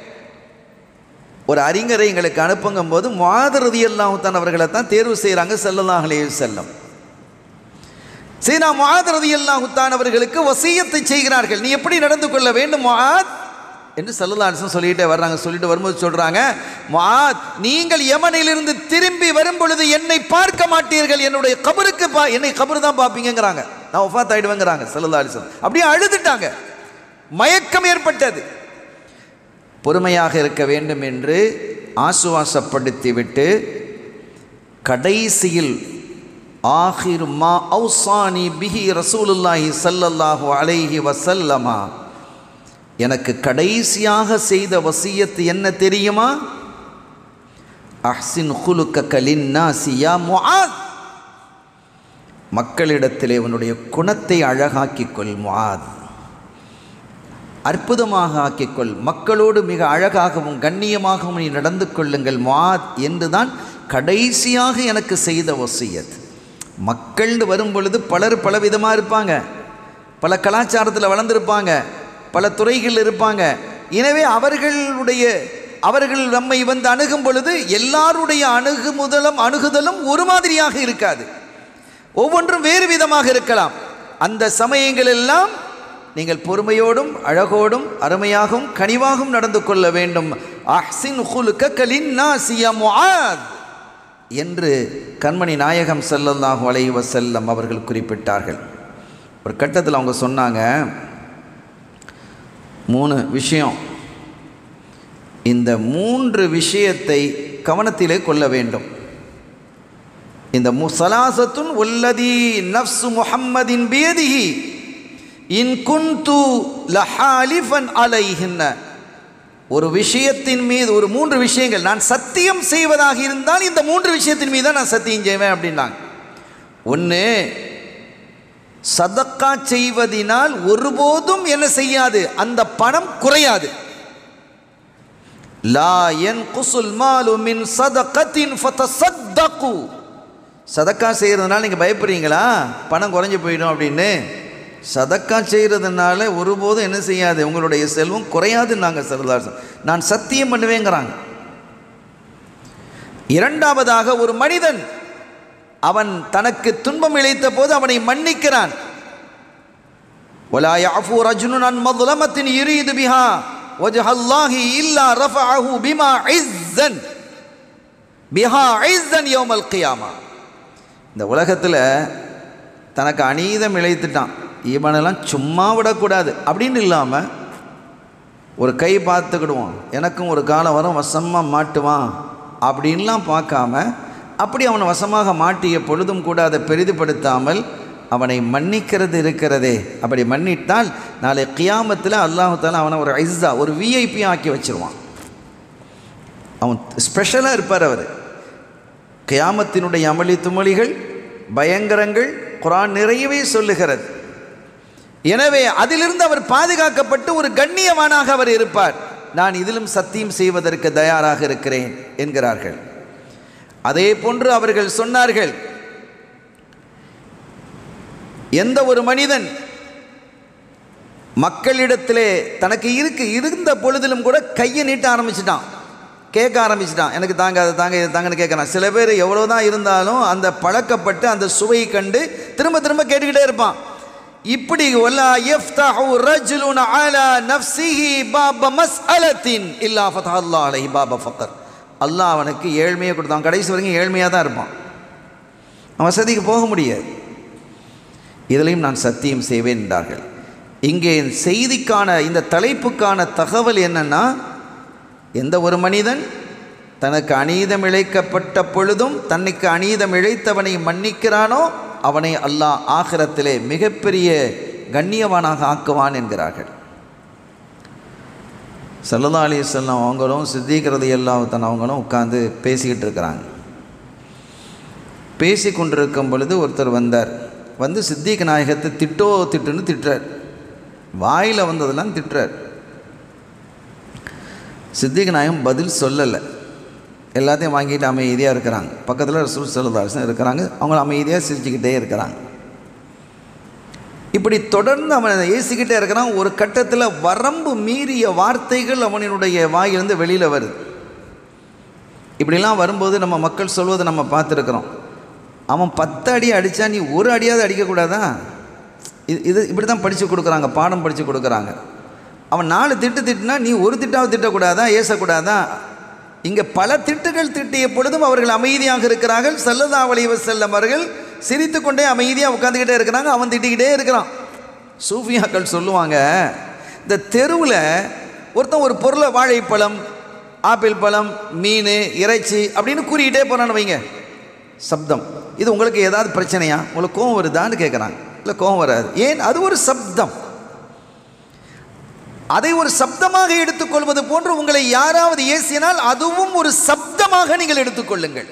ஒரு அறிஞரை எங்களுக்கு அனுப்புங்கும் போது மாதிரதி எல்லாம் தான் அவர்களை தான் தேர்வு செய்கிறாங்க செல்லலாம் அலைய செல்லம் சீனா முஆத் ரதியல்லாஹு தான் அவர்களுக்கு வசியத்தை செய்கிறார்கள் நீ எப்படி நடந்து கொள்ள வேண்டும் முஆத் என்று சல்லல்லாஹு சொல்லிட்டே வர்றாங்க சொல்லிட்டு வரும்போது சொல்றாங்க முஆத் நீங்கள் யமனிலிருந்து திரும்பி வரும் பொழுது என்னை பார்க்க மாட்டீர்கள் என்னுடைய கபருக்கு பா என்னை கபரு தான் பார்ப்பீங்கங்கிறாங்க நான் ஒஃபாத் ஆயிடுவேங்கிறாங்க சல்லல்லாஹு அலைஹி வஸல்லம் அப்படியே அழுதுட்டாங்க மயக்கம் ஏற்பட்டது பொறுமையாக இருக்க வேண்டும் என்று ஆசுவாசப்படுத்திவிட்டு கடைசியில் ஆஹிர் மா ஔசானி பிஹி ரசூலுல்லாஹி ஸல்லல்லாஹு அலைஹி வஸல்லமா எனக்கு கடைசியாக செய்த வசியத்து என்ன தெரியுமா அஹ்சின் குலுக்க கலின்னாசி யா முஆத் மக்களிடத்திலே உன்னுடைய குணத்தை அழகாக்கிக் கொள் முஆத் அற்புதமாக ஆக்கிக்கொள் மக்களோடு மிக அழகாகவும் கண்ணியமாகவும் நீ நடந்து கொள்ளுங்கள் முஆத் என்றுதான் கடைசியாக எனக்கு செய்த வசியத் மக்கள்னு வரும் பொழுது பலர் பல விதமாக இருப்பாங்க பல கலாச்சாரத்தில் வளர்ந்துருப்பாங்க பல துறைகள் இருப்பாங்க எனவே அவர்களுடைய அவர்கள் நம்மை வந்து அணுகும் பொழுது எல்லாருடைய அணுகுமுதலும் அணுகுதலும் ஒரு மாதிரியாக இருக்காது ஒவ்வொன்றும் வேறு விதமாக இருக்கலாம் அந்த சமயங்கள் எல்லாம் நீங்கள் பொறுமையோடும் அழகோடும் அருமையாகவும் கனிவாகவும் நடந்து கொள்ள வேண்டும் அஹ்சின் குலுக்க கலின் நாசிய முஆத் என்று கண்மணி நாயகம் ஸல்லல்லாஹு அலைஹி வஸல்லம் அவர்கள் குறிப்பிட்டார்கள் ஒரு கட்டத்தில் அவங்க சொன்னாங்க மூணு விஷயம் இந்த மூன்று விஷயத்தை கவனத்திலே கொள்ள வேண்டும் இந்த முசலாசத்துன் உள்ளதி நஃப்சு முஹம்மதின் பியதிஹி இன் குந்து லஹாலிஃபன் அலைஹின்ன ஒரு விஷயத்தின் மீது ஒரு மூன்று விஷயங்கள் நான் சத்தியம் செய்வதாக இருந்தால் இந்த மூன்று விஷயத்தின் மீது தான் நான் சத்தியம் செய்வேன் அப்படின்னாங்க ஒன்று சதக்கா செய்வதினால் ஒருபோதும் என்ன செய்யாது அந்த பணம் குறையாது லா என் குசுல் மாலு மின் சதக்கத்தின் ஃபதசத்தகு சதக்கா செய்கிறதுனால நீங்கள் பயப்படுறீங்களா பணம் குறைஞ்சி போயிடும் அப்படின்னு சதக்கா செய்கிறதுனால ஒருபோதும் என்ன செய்யாது உங்களுடைய செல்வம் குறையாதுன்னு நாங்கள் சரதாசன் நான் சத்தியம் பண்ணுவேங்கிறாங்க இரண்டாவதாக ஒரு மனிதன் அவன் தனக்கு துன்பம் இழைத்த போது அவனை மன்னிக்கிறான் ولا يعفو رجل عن مظلمة يريد بها وجه الله إلا رفعه بما عزا بها عزا يوم القيامة இந்த உலகத்தில் தனக்கு அநீதம் இழைத்துட்டான் இவனெல்லாம் சும்மா விடக்கூடாது அப்படின்னு இல்லாமல் ஒரு கை பார்த்துக்கிடுவான் எனக்கும் ஒரு காலம் வரும் வசமாக மாட்டுவான் அப்படின்லாம் பார்க்காம அப்படி அவனை வசமாக மாட்டிய பொழுதும் கூட அதை பெரிதுபடுத்தாமல் அவனை மன்னிக்கிறது இருக்கிறதே அப்படி மன்னித்தால் நாளை கியாமத்தில் அல்லாஹால அவனை ஒரு ஐஸா ஒரு விஐபி ஆக்கி வச்சிருவான் அவன் ஸ்பெஷலாக இருப்பார் அவர் கியாமத்தினுடைய அமளி துமளிகள் பயங்கரங்கள் குரான் நிறையவே சொல்லுகிறது எனவே அதிலிருந்து அவர் பாதுகாக்கப்பட்டு ஒரு கண்ணியவானாக அவர் இருப்பார் நான் இதிலும் சத்தியம் செய்வதற்கு தயாராக இருக்கிறேன் என்கிறார்கள் அதே போன்று அவர்கள் சொன்னார்கள் எந்த ஒரு மனிதன் மக்களிடத்திலே தனக்கு இருக்கு இருந்த பொழுதிலும் கூட கையை நீட்ட ஆரம்பிச்சிட்டான் கேட்க ஆரம்பிச்சிட்டான் எனக்கு தாங்க அதை தாங்க இது தாங்கன்னு கேட்குறான் சில பேர் எவ்வளோ தான் இருந்தாலும் அந்த பழக்கப்பட்டு அந்த சுவையை கண்டு திரும்ப திரும்ப கேட்டுக்கிட்டே இருப்பான் இப்படி ஒல்லா யஃப்தஹு ரஜுலுன் அலா நஃப்ஸிஹி பாப மஸ்அலத்தின் இல்லா ஃபதஹல்லாஹு அலைஹி பாப ஃபக்கர் அல்லாஹ் அவனுக்கு ஏழ்மையை கொடுத்தான் கடைசி வரைக்கும் ஏழ்மையாக தான் இருப்பான் அவன் வசதிக்கு போக முடியாது இதிலையும் நான் சத்தியம் செய்வேன் என்றார்கள் இங்கே செய்திக்கான இந்த தலைப்புக்கான தகவல் என்னன்னா எந்த ஒரு மனிதன் தனக்கு அநீதம் இழைக்கப்பட்ட பொழுதும் தன்னைக்கு அநீதம் இழைத்தவனை மன்னிக்கிறானோ அவனை அல்லாஹ் ஆகிரத்திலே மிகப்பெரிய கண்ணியவானாக ஆக்குவான் என்கிறார்கள் சல்லல்லா அலி சொல்லம் அவங்களும் சித்திக்கிறது எல்லாத்தன் அவங்களும் உட்காந்து பேசிக்கிட்டு இருக்கிறாங்க பேசி கொண்டிருக்கும் பொழுது ஒருத்தர் வந்தார் வந்து சித்திக் நாயகத்தை திட்டோ திட்டுன்னு திட்டுறார் வாயில் வந்ததெல்லாம் திட்டுறார் சித்திக் நாயகம் பதில் சொல்லலை எல்லாத்தையும் வாங்கிட்டு அமைதியாக இருக்கிறாங்க பக்கத்தில் ரசூல் சல்லதாசன் இருக்கிறாங்க அவங்க அமைதியாக சிரிச்சுக்கிட்டே இருக்கிறாங்க இப்படி தொடர்ந்து அவன் ஏசிக்கிட்டே இருக்கிறான் ஒரு கட்டத்தில் வரம்பு மீறிய வார்த்தைகள் அவனினுடைய வாயிலிருந்து வெளியில் வருது இப்படிலாம் வரும்போது நம்ம மக்கள் சொல்வதை நம்ம பார்த்துருக்குறோம் அவன் பத்து அடி அடித்தா நீ ஒரு அடியாவது அடிக்கக்கூடாதா இது இது இப்படி தான் படித்து கொடுக்குறாங்க பாடம் படித்து கொடுக்குறாங்க அவன் நாலு திட்டு திட்டுனா நீ ஒரு திட்டாவது திட்டக்கூடாதா ஏசக்கூடாதா இங்கே பல திட்டுகள் திட்டிய பொழுதும் அவர்கள் அமைதியாக இருக்கிறார்கள் சல்லதா வலிவ செல்லம் அவர்கள் சிரித்து கொண்டே அமைதியாக உட்காந்துக்கிட்டே இருக்கிறாங்க அவன் திட்டிக்கிட்டே இருக்கிறான் சூஃபியாக்கள் சொல்லுவாங்க இந்த தெருவில் ஒருத்தன் ஒரு பொருளை வாழைப்பழம் ஆப்பிள் பழம் மீன் இறைச்சி அப்படின்னு கூறிக்கிட்டே போனான்னு வைங்க சப்தம் இது உங்களுக்கு ஏதாவது பிரச்சனையா உங்களுக்கு கோவம் வருதான்னு கேட்குறாங்க இல்லை கோவம் வராது ஏன் அது ஒரு சப்தம் அதை ஒரு சப்தமாக எடுத்துக்கொள்வது போன்று உங்களை யாராவது ஏசினால் அதுவும் ஒரு சப்தமாக நீங்கள் எடுத்துக்கொள்ளுங்கள்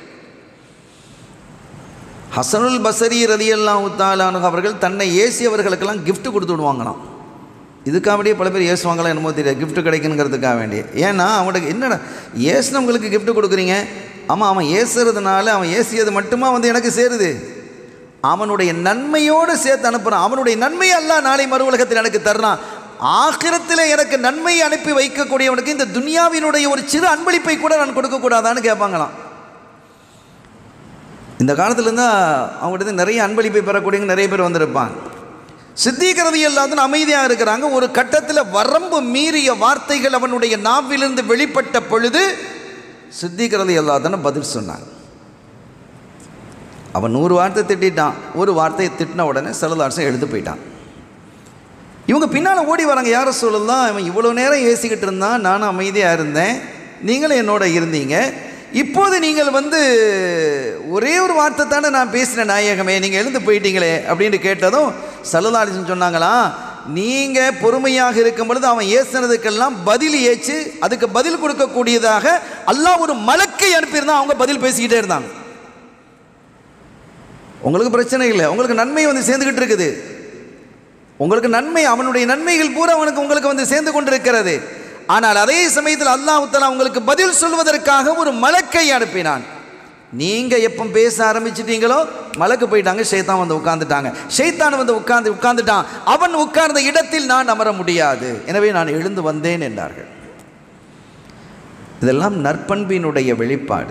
ஹசனுல் பசரி ரலியல்லாம் உத்தாலானு அவர்கள் தன்னை ஏசியவர்களுக்கெல்லாம் கிஃப்ட் கொடுத்து விடுவாங்களாம் இதுக்காக வேண்டிய பல பேர் ஏசுவாங்களா என்னமோ தெரியாது கிஃப்ட் கிடைக்குங்கிறதுக்காக வேண்டிய ஏன்னா அவனுக்கு என்னடா ஏசினவங்களுக்கு கிஃப்ட் கொடுக்குறீங்க ஆமாம் அவன் ஏசுறதுனால அவன் ஏசியது மட்டுமா வந்து எனக்கு சேருது அவனுடைய நன்மையோடு சேர்த்து அனுப்புகிறான் அவனுடைய நன்மை அல்ல நாளை மறு உலகத்தில் எனக்கு தர்றான் ஆகிரத்தில் எனக்கு நன்மை அனுப்பி வைக்கக்கூடியவனுக்கு இந்த துனியாவினுடைய ஒரு சிறு அன்பளிப்பை கூட நான் கொடுக்கக்கூடாதான்னு கேட்பாங்களாம் இந்த காலத்துலேருந்து அவங்ககிட்ட நிறைய அன்பளிப்பை பெறக்கூடியவங்க நிறைய பேர் வந்திருப்பாங்க சித்திக்கிறது எல்லாத்தையும் அமைதியாக இருக்கிறாங்க ஒரு கட்டத்தில் வரம்பு மீறிய வார்த்தைகள் அவனுடைய நாவிலிருந்து வெளிப்பட்ட பொழுது சித்திக்கிறது எல்லாத்தான பதில் சொன்னாங்க அவன் நூறு வார்த்தை திட்டான் ஒரு வார்த்தையை திட்டின உடனே செலதாசம் எழுந்து போயிட்டான் இவங்க பின்னால் ஓடி வராங்க யாரை சொல்லலாம் இவன் இவ்வளோ நேரம் ஏசிக்கிட்டு இருந்தான் நானும் அமைதியாக இருந்தேன் நீங்களும் என்னோட இருந்தீங்க இப்போது நீங்கள் வந்து ஒரே ஒரு வார்த்தை தானே நான் பேசினேன் நாயகமே நீங்கள் எழுந்து போயிட்டீங்களே அப்படின்னு கேட்டதும் சல்லதாலிசன் சொன்னாங்களா நீங்கள் பொறுமையாக இருக்கும் பொழுது அவன் ஏசினதுக்கெல்லாம் பதில் ஏச்சு அதுக்கு பதில் கொடுக்கக்கூடியதாக அல்லாஹ் ஒரு மலக்கை அனுப்பியிருந்தான் அவங்க பதில் பேசிக்கிட்டே இருந்தாங்க உங்களுக்கு பிரச்சனை இல்லை உங்களுக்கு நன்மை வந்து சேர்ந்துக்கிட்டு இருக்குது உங்களுக்கு நன்மை அவனுடைய நன்மைகள் பூரா அவனுக்கு உங்களுக்கு வந்து சேர்ந்து கொண்டிருக்கிறது ஆனால் அதே சமயத்தில் அல்லாஹ் தஆலா உங்களுக்கு பதில் சொல்வதற்காக ஒரு மலக்கை அனுப்பினான் நீங்கள் எப்போ பேச ஆரம்பிச்சிட்டீங்களோ மலக்கு போயிட்டாங்க ஷைத்தான் வந்து உட்கார்ந்துட்டாங்க ஷைத்தான் வந்து உட்கார்ந்து உட்கார்ந்துட்டான் அவன் உட்கார்ந்த இடத்தில் நான் அமர முடியாது எனவே நான் எழுந்து வந்தேன் என்றார்கள் இதெல்லாம் நற்பண்பினுடைய வெளிப்பாடு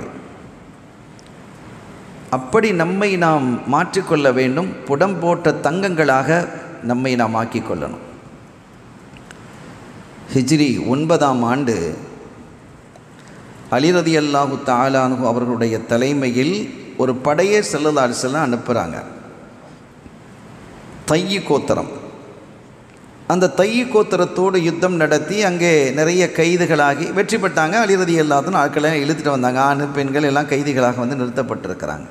அப்படி நம்மை நாம் மாற்றிக்கொள்ள வேண்டும் புடம் போட்ட தங்கங்களாக நம்மை நாம் ஆக்கிக் கொள்ளணும் ஹிஜ்ரி ஒன்பதாம் ஆண்டு அலிரதி அல்லாஹு தாலானு அவர்களுடைய தலைமையில் ஒரு படையை செல்லதாரிசெல்லாம் அனுப்புகிறாங்க தையி கோத்திரம் அந்த தையி கோத்திரத்தோடு யுத்தம் நடத்தி அங்கே நிறைய கைதுகளாகி வெற்றி பெற்றாங்க அலிரதி எல்லாத்துன்னு ஆட்களை இழுத்துட்டு வந்தாங்க ஆண் பெண்கள் எல்லாம் கைதிகளாக வந்து நிறுத்தப்பட்டிருக்கிறாங்க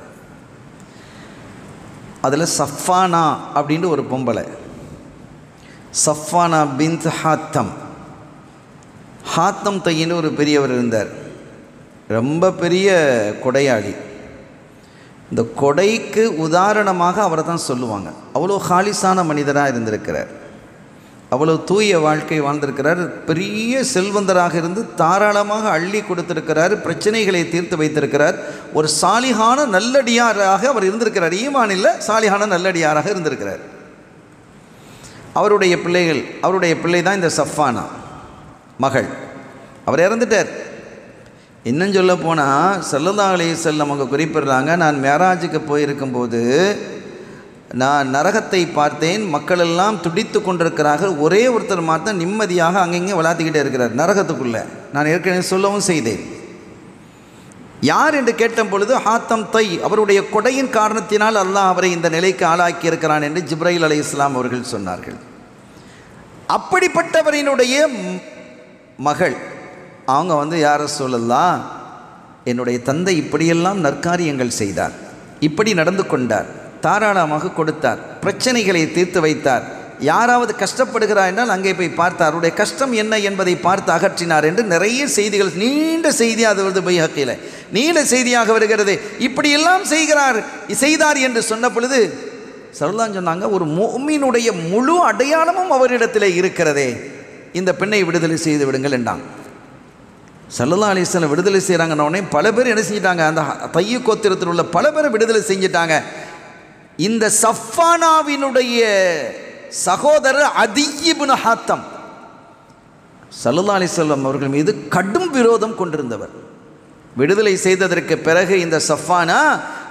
அதில் சஃபானா அப்படின்ட்டு ஒரு பொம்பளை சஃபானா பின்த் ஹாத்தம் ஹாத்தம் தையின்னு ஒரு பெரியவர் இருந்தார் ரொம்ப பெரிய கொடையாளி இந்த கொடைக்கு உதாரணமாக அவரை தான் சொல்லுவாங்க அவ்வளோ ஹாலிஸான மனிதராக இருந்திருக்கிறார் அவ்வளோ தூய வாழ்க்கை வாழ்ந்திருக்கிறார் பெரிய செல்வந்தராக இருந்து தாராளமாக அள்ளி கொடுத்திருக்கிறார் பிரச்சனைகளை தீர்த்து வைத்திருக்கிறார் ஒரு சாலிகான நல்லடியாராக அவர் இருந்திருக்கிறார் ஈமான் இல்லை சாலிகான நல்லடியாராக இருந்திருக்கிறார் அவருடைய பிள்ளைகள் அவருடைய பிள்ளை தான் இந்த சஃபானா மகள் அவர் இறந்துட்டார் இன்னும் சொல்ல போனால் சல்லல்லா அலி செல்லம் அவங்க குறிப்பிடுறாங்க நான் மேராஜுக்கு போயிருக்கும்போது நான் நரகத்தை பார்த்தேன் மக்கள் எல்லாம் துடித்து கொண்டிருக்கிறார்கள் ஒரே ஒருத்தர் மாத்திரம் நிம்மதியாக அங்கங்கே விளாத்திக்கிட்டே இருக்கிறார் நரகத்துக்குள்ளே நான் ஏற்கனவே சொல்லவும் செய்தேன் யார் என்று கேட்ட பொழுது ஹாத்தம் தை அவருடைய கொடையின் காரணத்தினால் அல்லாஹ் அவரை இந்த நிலைக்கு ஆளாக்கி இருக்கிறான் என்று ஜிப்ரைல் அலி இஸ்லாம் அவர்கள் சொன்னார்கள் அப்படிப்பட்டவரினுடைய ம்- மகள் அவங்க வந்து யார சொல்லலாம் என்னுடைய தந்தை இப்படியெல்லாம் நற்காரியங்கள் செய்தார் இப்படி நடந்து கொண்டார் தாராளமாக கொடுத்தார் பிரச்சனைகளை தீர்த்து வைத்தார் யாராவது கஷ்டப்படுகிறார் என்றால் அங்கே போய் பார்த்தார் அவருடைய கஷ்டம் என்ன என்பதை பார்த்து அகற்றினார் என்று நிறைய செய்திகள் நீண்ட செய்தி அது வருது பைஹக்கியில் நீண்ட செய்தியாக வருகிறது இப்படியெல்லாம் செய்கிறார் செய்தார் என்று சொன்ன பொழுது சரதான் சொன்னாங்க ஒரு மோமினுடைய முழு அடையாளமும் அவரிடத்தில் இருக்கிறதே இந்த பெண்ணை விடுதலை செய்து விடுங்கள் என்றாங்க சல்லல்லா அலிஸ்லாம் விடுதலை செய்கிறாங்கன்ன உடனே பல பேர் என்ன செஞ்சிட்டாங்க அந்த தைய கோத்திரத்தில் உள்ள பல பேரை விடுதலை செஞ்சிட்டாங்க இந்த சஃபானாவினுடைய சகோதரர் அதியிபுன் ஹாத்தம் சல்லல்லா அலிஸ்லாம் அவர்கள் மீது கடும் விரோதம் கொண்டிருந்தவர் விடுதலை செய்ததற்கு பிறகு இந்த சஃபானா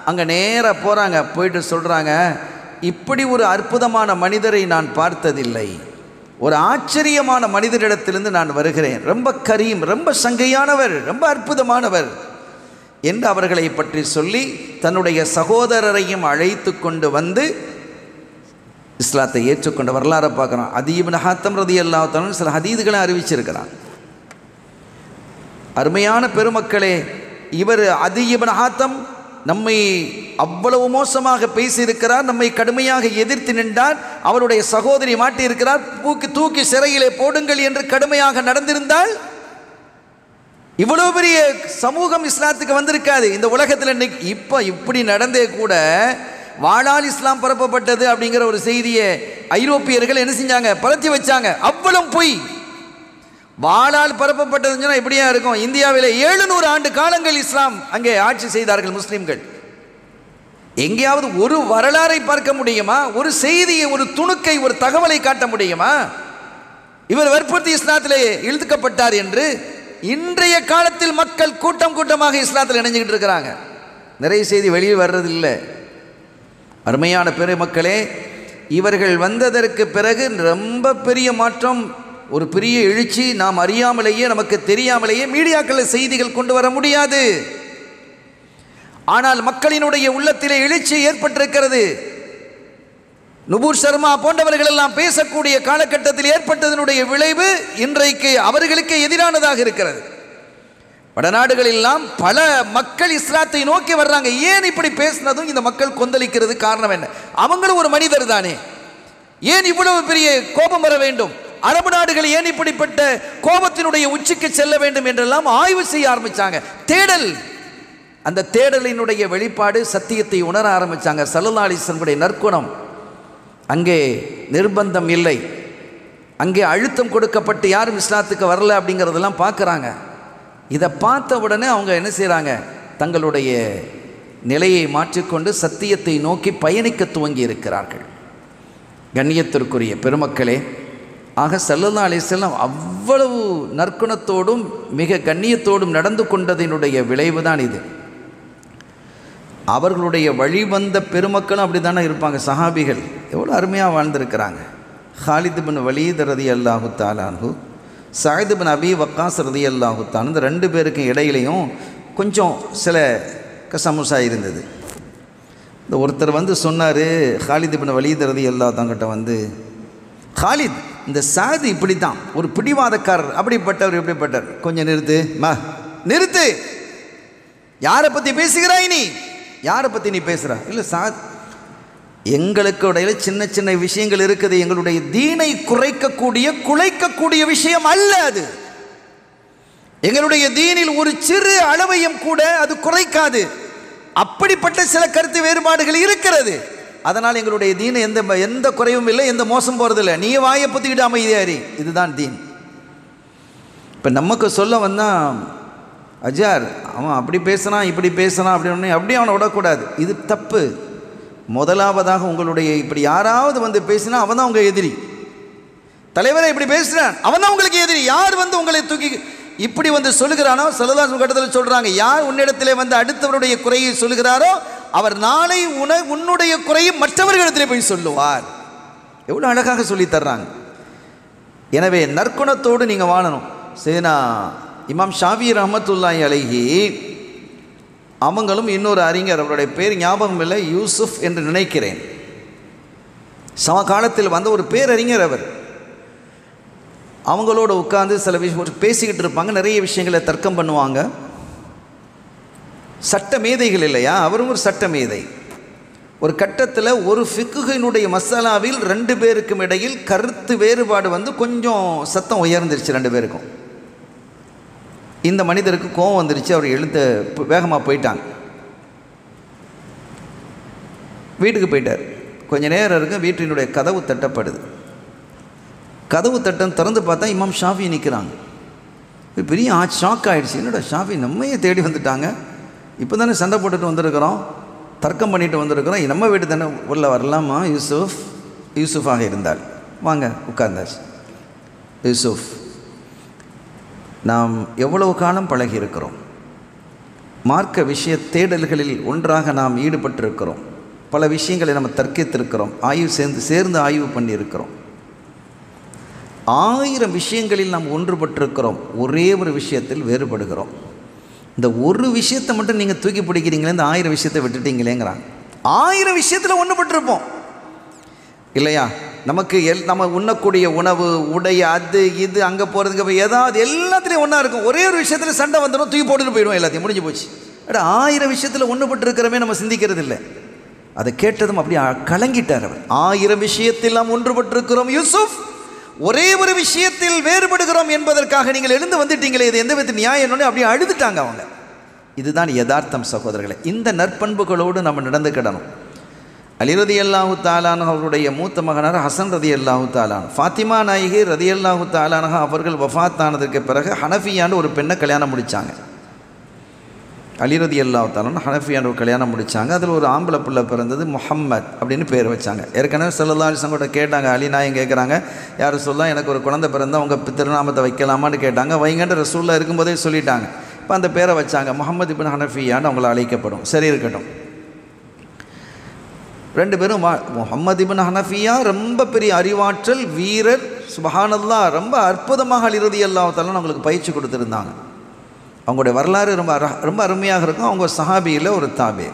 அங்கே நேராக போகிறாங்க போயிட்டு சொல்கிறாங்க இப்படி ஒரு அற்புதமான மனிதரை நான் பார்த்ததில்லை ஒரு ஆச்சரியமான மனிதரிடத்திலிருந்து நான் வருகிறேன் ரொம்ப கரீம் ரொம்ப சங்கையானவர் ரொம்ப அற்புதமானவர் என்று அவர்களை பற்றி சொல்லி தன்னுடைய சகோதரரையும் அழைத்து கொண்டு வந்து இஸ்லாத்தை ஏற்றுக்கொண்ட வரலாறை பார்க்குறோம் அதீபின் ஹாத்தம் ரதி அல்லாத்தாலும் சில ஹதீதுகளை அறிவிச்சிருக்கிறான் அருமையான பெருமக்களே இவர் அதியபன் ஹாத்தம் நம்மை அவ்வளவு மோசமாக பேசியிருக்கிறார் நம்மை கடுமையாக எதிர்த்து நின்றார் அவருடைய சகோதரி மாட்டியிருக்கிறார் தூக்கி தூக்கி சிறையிலே போடுங்கள் என்று கடுமையாக நடந்திருந்தால் இவ்வளவு பெரிய சமூகம் இஸ்லாத்துக்கு வந்திருக்காது இந்த உலகத்தில் இன்னைக்கு இப்போ இப்படி நடந்தே கூட வாழால் இஸ்லாம் பரப்பப்பட்டது அப்படிங்கிற ஒரு செய்தியை ஐரோப்பியர்கள் என்ன செஞ்சாங்க பரத்தி வச்சாங்க அவ்வளவு பொய் வாளால் பரப்பப்பட்டதுன்னு சொன்னா இப்படியா இருக்கும் இந்தியாவில் எழுநூறு ஆண்டு காலங்கள் இஸ்லாம் அங்கே ஆட்சி செய்தார்கள் முஸ்லிம்கள் எங்கேயாவது ஒரு வரலாறை பார்க்க முடியுமா ஒரு செய்தியை ஒரு துணுக்கை ஒரு தகவலை காட்ட முடியுமா இவர் வற்புறுத்தி இஸ்லாத்திலே இழுத்துக்கப்பட்டார் என்று இன்றைய காலத்தில் மக்கள் கூட்டம் கூட்டமாக இஸ்லாத்தில் இணைஞ்சுக்கிட்டு இருக்கிறாங்க நிறைய செய்தி வெளியே வர்றதில்லை அருமையான பெருமக்களே இவர்கள் வந்ததற்கு பிறகு ரொம்ப பெரிய மாற்றம் ஒரு பெரிய எழுச்சி நாம் அறியாமலேயே நமக்கு தெரியாமலேயே மீடியாக்களில் செய்திகள் கொண்டு வர முடியாது ஆனால் மக்களினுடைய உள்ளத்திலே எழுச்சி ஏற்பட்டிருக்கிறது நுபூர் சர்மா போன்றவர்கள் எல்லாம் பேசக்கூடிய காலகட்டத்தில் ஏற்பட்டதனுடைய விளைவு இன்றைக்கு அவர்களுக்கு எதிரானதாக இருக்கிறது வடநாடுகளெல்லாம் பல மக்கள் இஸ்லாத்தை நோக்கி வர்றாங்க ஏன் இப்படி பேசினதும் இந்த மக்கள் கொந்தளிக்கிறது காரணம் என்ன அவங்களும் ஒரு மனிதர் தானே ஏன் இவ்வளவு பெரிய கோபம் வர வேண்டும் அரபு நாடுகள் ஏன் இப்படிப்பட்ட கோபத்தினுடைய உச்சிக்கு செல்ல வேண்டும் என்றெல்லாம் ஆய்வு செய்ய ஆரம்பிச்சாங்க தேடல் அந்த தேடலினுடைய வெளிப்பாடு சத்தியத்தை உணர ஆரம்பிச்சாங்க சல்லல்லாலிசனுடைய நற்குணம் அங்கே நிர்பந்தம் இல்லை அங்கே அழுத்தம் கொடுக்கப்பட்டு யாரும் இஸ்லாத்துக்கு வரல அப்படிங்கிறதெல்லாம் பார்க்குறாங்க இதை பார்த்த உடனே அவங்க என்ன செய்கிறாங்க தங்களுடைய நிலையை மாற்றிக்கொண்டு சத்தியத்தை நோக்கி பயணிக்க துவங்கி இருக்கிறார்கள் கண்ணியத்திற்குரிய பெருமக்களே ஆக சல்லல்லா அலிஸ்லாம் அவ்வளவு நற்குணத்தோடும் மிக கண்ணியத்தோடும் நடந்து கொண்டதினுடைய விளைவு தான் இது அவர்களுடைய வழிவந்த பெருமக்களும் அப்படி தானே இருப்பாங்க சஹாபிகள் எவ்வளோ அருமையாக வாழ்ந்திருக்கிறாங்க ஹாலித் பின் வலீத் ரதி அல்லாஹு தாலான்ஹு சாயித் பின் அபி வக்காஸ் ரதி அல்லாஹு தான் இந்த ரெண்டு பேருக்கு இடையிலையும் கொஞ்சம் சில கசமுசா இருந்தது இந்த ஒருத்தர் வந்து சொன்னார் ஹாலித் பின் வலீத் ரதி அல்லா தங்கிட்ட வந்து ஹாலித் இந்த சாது இப்படி தான் ஒரு பிடிவாதக்காரர் அப்படிப்பட்டவர் இப்படிப்பட்டவர் கொஞ்சம் நிறுத்து மா நிறுத்து யாரை பற்றி பேசுகிறாய் நீ யாரை பற்றி நீ பேசுகிற இல்லை சா எங்களுக்கு இடையில சின்ன சின்ன விஷயங்கள் இருக்குது எங்களுடைய தீனை குறைக்கக்கூடிய குலைக்கக்கூடிய விஷயம் அல்ல அது எங்களுடைய தீனில் ஒரு சிறு அளவையும் கூட அது குறைக்காது அப்படிப்பட்ட சில கருத்து வேறுபாடுகள் இருக்கிறது அதனால் எங்களுடைய தீனை எந்த எந்த குறைவும் இல்லை எந்த மோசம் போகிறதில்ல நீ வாயை பொத்திக்கிட்டு அமைதியாரி இதுதான் தீன் இப்போ நமக்கு சொல்ல வந்தால் அஜார் அவன் அப்படி பேசுகிறான் இப்படி பேசுகிறான் அப்படின்னு அப்படியே அவனை விடக்கூடாது இது தப்பு முதலாவதாக உங்களுடைய இப்படி யாராவது வந்து பேசினா அவன் தான் உங்கள் எதிரி தலைவரை இப்படி பேசுகிறான் அவன் தான் உங்களுக்கு எதிரி யார் வந்து உங்களை தூக்கி இப்படி வந்து சொல்லுகிறானோ சலதாசம் கட்டத்தில் சொல்கிறாங்க யார் உன்னிடத்திலே வந்து அடுத்தவருடைய குறையை சொல்லுகிறாரோ அவர் நாளை உன உன்னுடைய குறையை மற்றவர்களிடத்திலே போய் சொல்லுவார் எவ்வளோ அழகாக சொல்லி தர்றாங்க எனவே நற்குணத்தோடு நீங்கள் வாழணும் சரினா இமாம் ஷாவி ரஹமத்துல்லாஹி அலைஹி அவங்களும் இன்னொரு அறிஞர் அவருடைய பேர் ஞாபகம் இல்லை யூசுஃப் என்று நினைக்கிறேன் சமகாலத்தில் வந்த ஒரு பேரறிஞர் அவர் அவங்களோட உட்காந்து சில விஷயம் பேசிக்கிட்டு இருப்பாங்க நிறைய விஷயங்களை தர்க்கம் பண்ணுவாங்க சட்ட மேதைகள் இல்லையா அவரும் ஒரு சட்ட மேதை ஒரு கட்டத்தில் ஒரு ஃபிக்குகினுடைய மசாலாவில் ரெண்டு பேருக்கும் இடையில் கருத்து வேறுபாடு வந்து கொஞ்சம் சத்தம் உயர்ந்துருச்சு ரெண்டு பேருக்கும் இந்த மனிதருக்கு கோவம் வந்துருச்சு அவர் எழுந்த வேகமாக போயிட்டாங்க வீட்டுக்கு போயிட்டார் கொஞ்ச நேரம் இருக்கு வீட்டினுடைய கதவு தட்டப்படுது கதவு தட்டம் திறந்து பார்த்தா இமாம் ஷாஃபி நிற்கிறாங்க ஒரு பெரிய ஆ ஷாக் ஆகிடுச்சு என்னடா ஷாஃபி நம்மையே தேடி வந்துட்டாங்க இப்போ தானே சண்டை போட்டுட்டு வந்திருக்கிறோம் தர்க்கம் பண்ணிட்டு வந்திருக்கிறோம் நம்ம வீட்டு தானே உள்ள வரலாமா யூசுஃப் யூசுஃபாக இருந்தால் வாங்க உட்கார்ந்தாச்சு யூசுஃப் நாம் எவ்வளவு காலம் பழகி இருக்கிறோம் மார்க்க விஷய தேடல்களில் ஒன்றாக நாம் ஈடுபட்டிருக்கிறோம் பல விஷயங்களை நம்ம தர்க்கித்திருக்கிறோம் ஆய்வு சேர்ந்து சேர்ந்து ஆய்வு பண்ணியிருக்கிறோம் ஆயிரம் விஷயங்களில் நாம் ஒன்றுபட்டிருக்கிறோம் ஒரே ஒரு விஷயத்தில் வேறுபடுகிறோம் இந்த ஒரு விஷயத்தை மட்டும் நீங்கள் தூக்கி பிடிக்கிறீங்களே இந்த ஆயிரம் விஷயத்தை விட்டுட்டீங்களேங்கிறாங்க ஆயிரம் விஷயத்தில் ஒன்றுபட்டிருப்போம் இல்லையா நமக்கு எல் நம்ம உண்ணக்கூடிய உணவு உடை அது இது அங்கே போகிறதுக்கு ஏதாவது எல்லாத்துலேயும் ஒன்றா இருக்கும் ஒரே ஒரு விஷயத்தில் சண்டை வந்துடும் தூக்கி போட்டுட்டு போயிடுவோம் எல்லாத்தையும் முடிஞ்சு போச்சு அட ஆயிரம் விஷயத்தில் ஒன்றுபட்டு இருக்கிறமே நம்ம சிந்திக்கிறது இல்லை அதை கேட்டதும் அப்படியே கலங்கிட்டார் அவர் ஆயிரம் விஷயத்தில் நாம் ஒன்றுபட்டிருக்கிறோம் யூசுப் ஒரே ஒரு விஷயத்தில் வேறுபடுகிறோம் என்பதற்காக நீங்கள் எழுந்து வந்துட்டீங்களே இது எந்த விதத்தில் நியாயம் அப்படியே அழுதுட்டாங்க அவங்க இதுதான் யதார்த்தம் சகோதரர்களே இந்த நற்பண்புகளோடு நம்ம நடந்துக்கிடணும் அலிரதி அல்லாஹு தாலான அவருடைய மூத்த மகனார் ஹசன் ரதி அல்லாஹு தாலான் ஃபாத்திமா நாயகி ரதி அல்லாஹு தாலானஹா அவர்கள் வஃத் ஆனதுக்கு பிறகு ஹனஃபியான்னு ஒரு பெண்ணை கல்யாணம் முடித்தாங்க அலிரதி அல்லாஹு தாலான் ஹனஃபியான்னு ஒரு கல்யாணம் முடித்தாங்க அதில் ஒரு ஆம்பளை பிள்ளை பிறந்தது முஹம்மத் அப்படின்னு பேர் வச்சாங்க ஏற்கனவே சல்லல்லா அலிசங்கோட கேட்டாங்க அலி நாயம் கேட்குறாங்க யார் சொல்லலாம் எனக்கு ஒரு குழந்தை பிறந்தா உங்கள் திருநாமத்தை வைக்கலாமான்னு கேட்டாங்க வைங்கன்ற ரசூலில் இருக்கும்போதே சொல்லிட்டாங்க இப்போ அந்த பேரை வச்சாங்க முகமது இபின் ஹனஃபியான்னு அவங்கள அழைக்கப்படும் சரி இருக்கட்டும் ரெண்டு பேரும் முகமது இபின் ஹனஃபியா ரொம்ப பெரிய அறிவாற்றல் வீரர் சுபஹானல்லா ரொம்ப அற்புதமாக அலிரதி அல்லாவத்தாலும் அவங்களுக்கு பயிற்சி கொடுத்துருந்தாங்க அவங்களுடைய வரலாறு ரொம்ப அர ரொம்ப அருமையாக இருக்கும் அவங்க சஹாபியில் ஒரு தாபே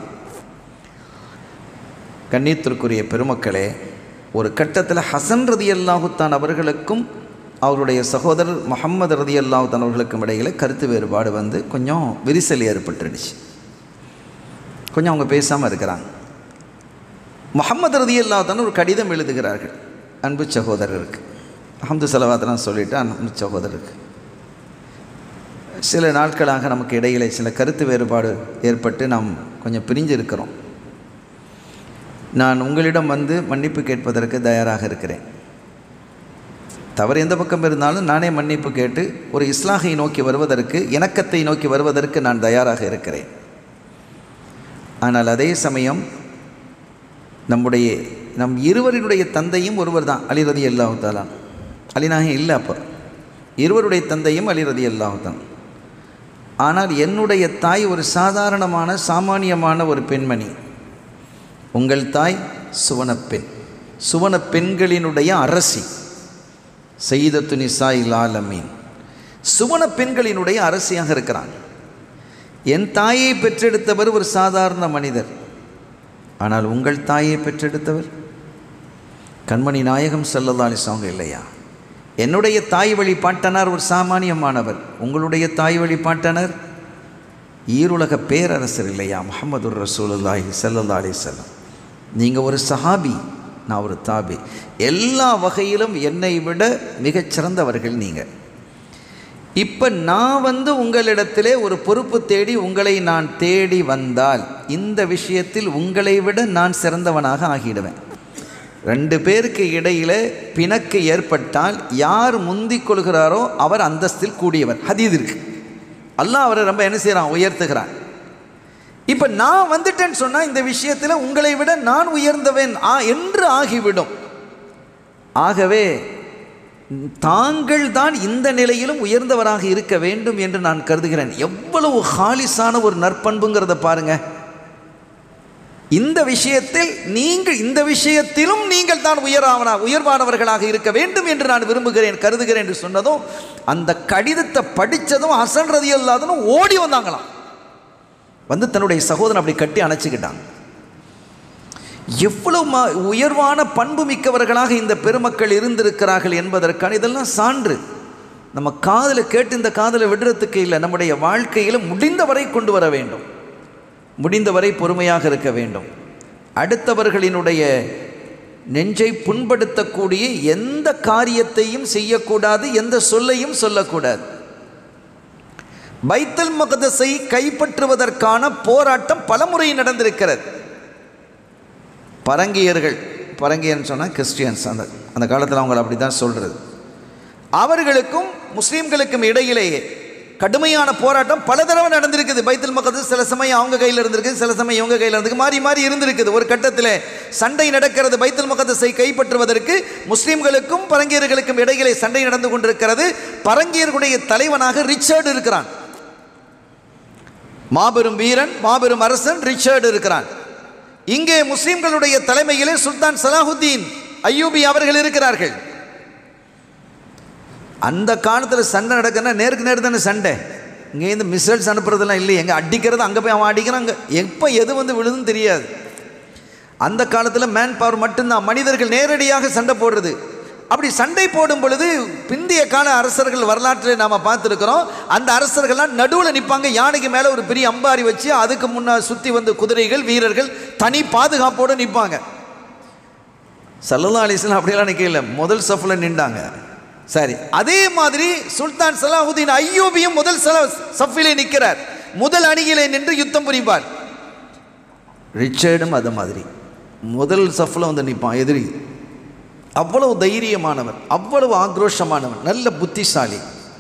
கண்ணியத்திற்குரிய பெருமக்களே ஒரு கட்டத்தில் ஹசன் ரதி அல்லாஹுத்தான் அவர்களுக்கும் அவருடைய சகோதரர் முகமது ரதி அல்லாஹுத்தான் அவர்களுக்கும் இடையில் கருத்து வேறுபாடு வந்து கொஞ்சம் விரிசல் ஏற்பட்டுடுச்சு கொஞ்சம் அவங்க பேசாமல் இருக்கிறாங்க முகமது ரதி அல்லாஹான் ஒரு கடிதம் எழுதுகிறார்கள் அன்பு சகோதரருக்கு அஹமது செலவாத்தெல்லாம் சொல்லிவிட்டு அன்பு சகோதரருக்கு சில நாட்களாக நமக்கு இடையிலே சில கருத்து வேறுபாடு ஏற்பட்டு நாம் கொஞ்சம் பிரிஞ்சு இருக்கிறோம் நான் உங்களிடம் வந்து மன்னிப்பு கேட்பதற்கு தயாராக இருக்கிறேன் தவறு எந்த பக்கம் இருந்தாலும் நானே மன்னிப்பு கேட்டு ஒரு இஸ்லாகை நோக்கி வருவதற்கு இணக்கத்தை நோக்கி வருவதற்கு நான் தயாராக இருக்கிறேன் ஆனால் அதே சமயம் நம்முடைய நம் இருவரினுடைய தந்தையும் ஒருவர் தான் அலிரதி அல்லாஹாலான் அலிநாயகம் இல்லை அப்போ இருவருடைய தந்தையும் அலிரதி அல்லாஹான் ஆனால் என்னுடைய தாய் ஒரு சாதாரணமான சாமானியமான ஒரு பெண்மணி உங்கள் தாய் சுவனப்பெண் சுவன பெண்களினுடைய அரசி செய்தத்து நிசா இலாலமீன் சுவன பெண்களினுடைய அரசியாக இருக்கிறாங்க என் தாயை பெற்றெடுத்தவர் ஒரு சாதாரண மனிதர் ஆனால் உங்கள் தாயை பெற்றெடுத்தவர் கண்மணி நாயகம் செல்லதாலிசவங்க இல்லையா என்னுடைய தாய் வழி பாட்டனார் ஒரு சாமானியமானவர் உங்களுடைய தாய் வழி பாட்டனர் ஈருலக பேரரசர் இல்லையா முகமது ரசூலுல்லாஹி சல்லா அலி செல்லம் நீங்கள் ஒரு சஹாபி நான் ஒரு தாபி எல்லா வகையிலும் என்னை விட மிகச்சிறந்தவர்கள் நீங்கள் இப்போ நான் வந்து உங்களிடத்திலே ஒரு பொறுப்பு தேடி உங்களை நான் தேடி வந்தால் இந்த விஷயத்தில் உங்களை விட நான் சிறந்தவனாக ஆகிடுவேன் ரெண்டு பேருக்கு இடையில் பிணக்கு ஏற்பட்டால் யார் முந்திக் கொள்கிறாரோ அவர் அந்தஸ்தில் கூடியவர் ஹதீது இருக்கு அல்லாஹ் அவரை ரொம்ப என்ன செய்கிறான் உயர்த்துகிறான் இப்போ நான் வந்துட்டேன்னு சொன்னால் இந்த விஷயத்தில் உங்களை விட நான் உயர்ந்தவன் ஆ என்று ஆகிவிடும் ஆகவே தாங்கள் தான் இந்த நிலையிலும் உயர்ந்தவராக இருக்க வேண்டும் என்று நான் கருதுகிறேன் எவ்வளவு ஹாலிஸான ஒரு நற்பண்புங்கிறத பாருங்க இந்த விஷயத்தில் நீங்கள் இந்த விஷயத்திலும் நீங்கள் தான் உயராவனா உயர்வானவர்களாக இருக்க வேண்டும் என்று நான் விரும்புகிறேன் கருதுகிறேன் என்று சொன்னதும் அந்த கடிதத்தை படித்ததும் ஹசன் ரதி அல்லாதனும் ஓடி வந்தாங்களாம் வந்து தன்னுடைய சகோதரன் அப்படி கட்டி அணைச்சிக்கிட்டாங்க எவ்வளவு ம உயர்வான பண்பு மிக்கவர்களாக இந்த பெருமக்கள் இருந்திருக்கிறார்கள் என்பதற்கான இதெல்லாம் சான்று நம்ம காதில் கேட்டு இந்த காதில் விடுறதுக்கு இல்லை நம்முடைய வாழ்க்கையில் முடிந்தவரை கொண்டு வர வேண்டும் முடிந்தவரை பொறுமையாக இருக்க வேண்டும் அடுத்தவர்களினுடைய நெஞ்சை புண்படுத்தக்கூடிய எந்த காரியத்தையும் செய்யக்கூடாது எந்த சொல்லையும் சொல்லக்கூடாது பைத்தல் மகதஸை கைப்பற்றுவதற்கான போராட்டம் பலமுறை நடந்திருக்கிறது பரங்கியர்கள் பரங்கியன்னு சொன்னால் கிறிஸ்டியன்ஸ் அந்த அந்த காலத்தில் அவங்கள அப்படி தான் சொல்கிறது அவர்களுக்கும் முஸ்லீம்களுக்கும் இடையிலேயே கடுமையான போராட்டம் பல தடவை நடந்திருக்குது பைத்தல் மக்கது சில சமயம் அவங்க கையில் இருந்திருக்கு சில சமயம் இவங்க கையில் இருந்திருக்கு மாறி மாறி இருந்திருக்குது ஒரு கட்டத்தில் சண்டை நடக்கிறது பைத்தல் மக்கதஸை கைப்பற்றுவதற்கு முஸ்லீம்களுக்கும் பரங்கியர்களுக்கும் இடையிலே சண்டை நடந்து கொண்டிருக்கிறது பரங்கியர்களுடைய தலைவனாக ரிச்சர்டு இருக்கிறான் மாபெரும் வீரன் மாபெரும் அரசன் ரிச்சர்டு இருக்கிறான் இங்கே முஸ்லிம்களுடைய தலைமையிலே சுல்தான் சலாஹுத்தீன் ஐயூபி அவர்கள் இருக்கிறார்கள் அந்த காலத்தில் சண்டை நடக்குன்னா நேருக்கு நேர் தானே சண்டை இங்கேருந்து மிசைல்ஸ் அனுப்புறதெல்லாம் இல்லை எங்கே அடிக்கிறது அங்கே போய் அவன் அடிக்கிறான் அங்கே எப்போ எது வந்து விழுதுன்னு தெரியாது அந்த காலத்தில் மேன் பவர் மட்டும்தான் மனிதர்கள் நேரடியாக சண்டை போடுறது அப்படி சண்டை போடும் பொழுது பிந்திய கால அரசர்கள் வரலாற்றை நாம் பார்த்துருக்குறோம் அந்த அரசர்கள்லாம் நடுவில் நிற்பாங்க யானைக்கு மேலே ஒரு பெரிய அம்பாரி வச்சு அதுக்கு முன்னா சுற்றி வந்து குதிரைகள் வீரர்கள் தனி பாதுகாப்போடு நிற்பாங்க சல்லல்லா அலிஸ்லாம் அப்படியெல்லாம் நிற்கல முதல் சஃபில் நின்றாங்க சரி அதே மாதிரி சுல்தான் சலாஹுதீன் ஐயூபியும் முதல் சல சஃபிலே நிற்கிறார் முதல் அணியிலே நின்று யுத்தம் புரிப்பார் ரிச்சர்டும் அது மாதிரி முதல் சஃபில் வந்து நிற்பான் எதிரி அவ்வளவு தைரியமானவன் அவ்வளவு ஆக்ரோஷமானவன் நல்ல புத்திசாலி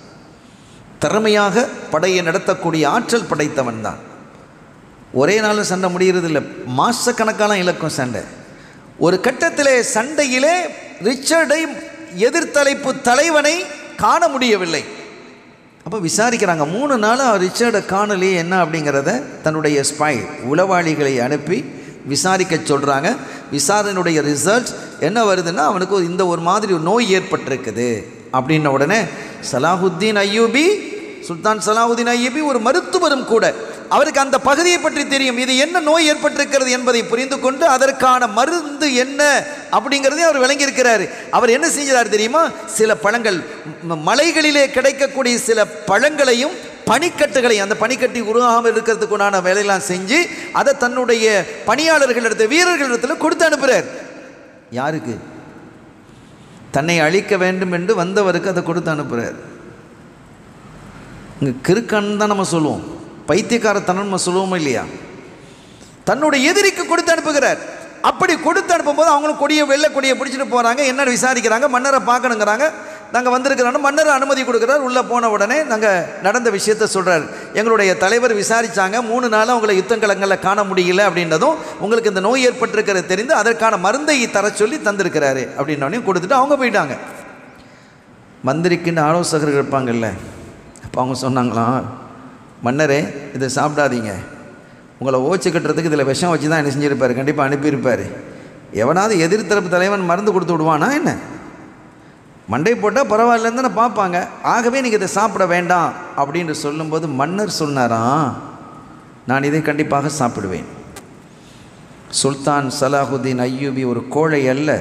திறமையாக படையை நடத்தக்கூடிய ஆற்றல் படைத்தவன் தான் ஒரே நாள் சண்டை முடிகிறதில்ல மாசக்கணக்கான இலக்கும் சண்டை ஒரு கட்டத்திலே சண்டையிலே ரிச்சர்டை எதிர்த்தலைப்பு தலைவனை காண முடியவில்லை அப்போ விசாரிக்கிறாங்க மூணு நாளாக ரிச்சர்டை காணலையே என்ன அப்படிங்கிறத தன்னுடைய ஸ்பை உளவாளிகளை அனுப்பி விசாரிக்க சொல்கிறாங்க விசாரணையுடைய ரிசல்ட்ஸ் என்ன வருதுன்னா அவனுக்கு ஒரு- இந்த ஒரு மாதிரி ஒரு நோய் ஏற்பட்டிருக்குது அப்படின்ன உடனே சலாஹுத்தீன் ஐயூபி சுல்தான் சலாஹுதீன் ஐயூபி ஒரு மருத்துவரும் கூட அவருக்கு அந்த பகுதியை பற்றி தெரியும் இது என்ன நோய் ஏற்பட்டிருக்கிறது என்பதை புரிந்து கொண்டு அதற்கான மருந்து என்ன அப்படிங்கிறதையும் அவர் விளங்கியிருக்கிறாரு அவர் என்ன செஞ்சார் தெரியுமா சில பழங்கள் ம- மலைகளிலே கிடைக்கக்கூடிய சில பழங்களையும் பனிக்கட்டுகளை அந்த பனிக்கட்டி உருவாகாமல் இருக்கிறதுக்கு உண்டான வேலையெல்லாம் செஞ்சு அதை தன்னுடைய பணியாளர்களிடத்து வீரர்களிடத்தில் கொடுத்து அனுப்புகிறார் யாருக்கு தன்னை அழிக்க வேண்டும் என்று வந்தவருக்கு அதை கொடுத்து அனுப்புகிறார் இங்கே கிறுக்கன் தான் நம்ம சொல்லுவோம் பைத்தியக்காரத்தனம் நம்ம சொல்லுவோமா இல்லையா தன்னுடைய எதிரிக்கு கொடுத்து அனுப்புகிறார் அப்படி கொடுத்து அனுப்பும்போது அவங்களும் கொடியை வெள்ளை கொடியை பிடிச்சிட்டு போகிறாங்க என்ன விசாரிக்கிறாங்க மன்னரை பார்க்கணுங்கிறாங்க நாங்கள் வந்திருக்கிறோன்னு மன்னர் அனுமதி கொடுக்குறார் உள்ளே போன உடனே நாங்கள் நடந்த விஷயத்த சொல்கிறார் எங்களுடைய தலைவர் விசாரித்தாங்க மூணு நாளாக உங்களை யுத்தங்களங்களில் காண முடியல அப்படின்றதும் உங்களுக்கு இந்த நோய் ஏற்பட்டிருக்கிறது தெரிந்து அதற்கான மருந்தை தர சொல்லி தந்திருக்கிறாரு அப்படின்னோடனே கொடுத்துட்டு அவங்க போயிட்டாங்க மந்திரிக்குன்னு ஆலோசகர்கள் இருப்பாங்கல்ல அப்போ அவங்க சொன்னாங்களாம் மன்னரே இதை சாப்பிடாதீங்க உங்களை ஓச்சு கட்டுறதுக்கு இதில் விஷம் வச்சு தான் என்ன செஞ்சிருப்பார் கண்டிப்பாக அனுப்பியிருப்பார் எவனாவது எதிர்த்தரப்பு தலைவன் மருந்து கொடுத்து விடுவானா என்ன மண்டை போட்டால் பரவாயில்லன்னு தானே பார்ப்பாங்க ஆகவே நீங்கள் இதை சாப்பிட வேண்டாம் அப்படின்னு சொல்லும்போது மன்னர் சொன்னாராம் நான் இதை கண்டிப்பாக சாப்பிடுவேன் சுல்தான் சலாஹுதீன் ஐயூபி ஒரு கோழை அல்ல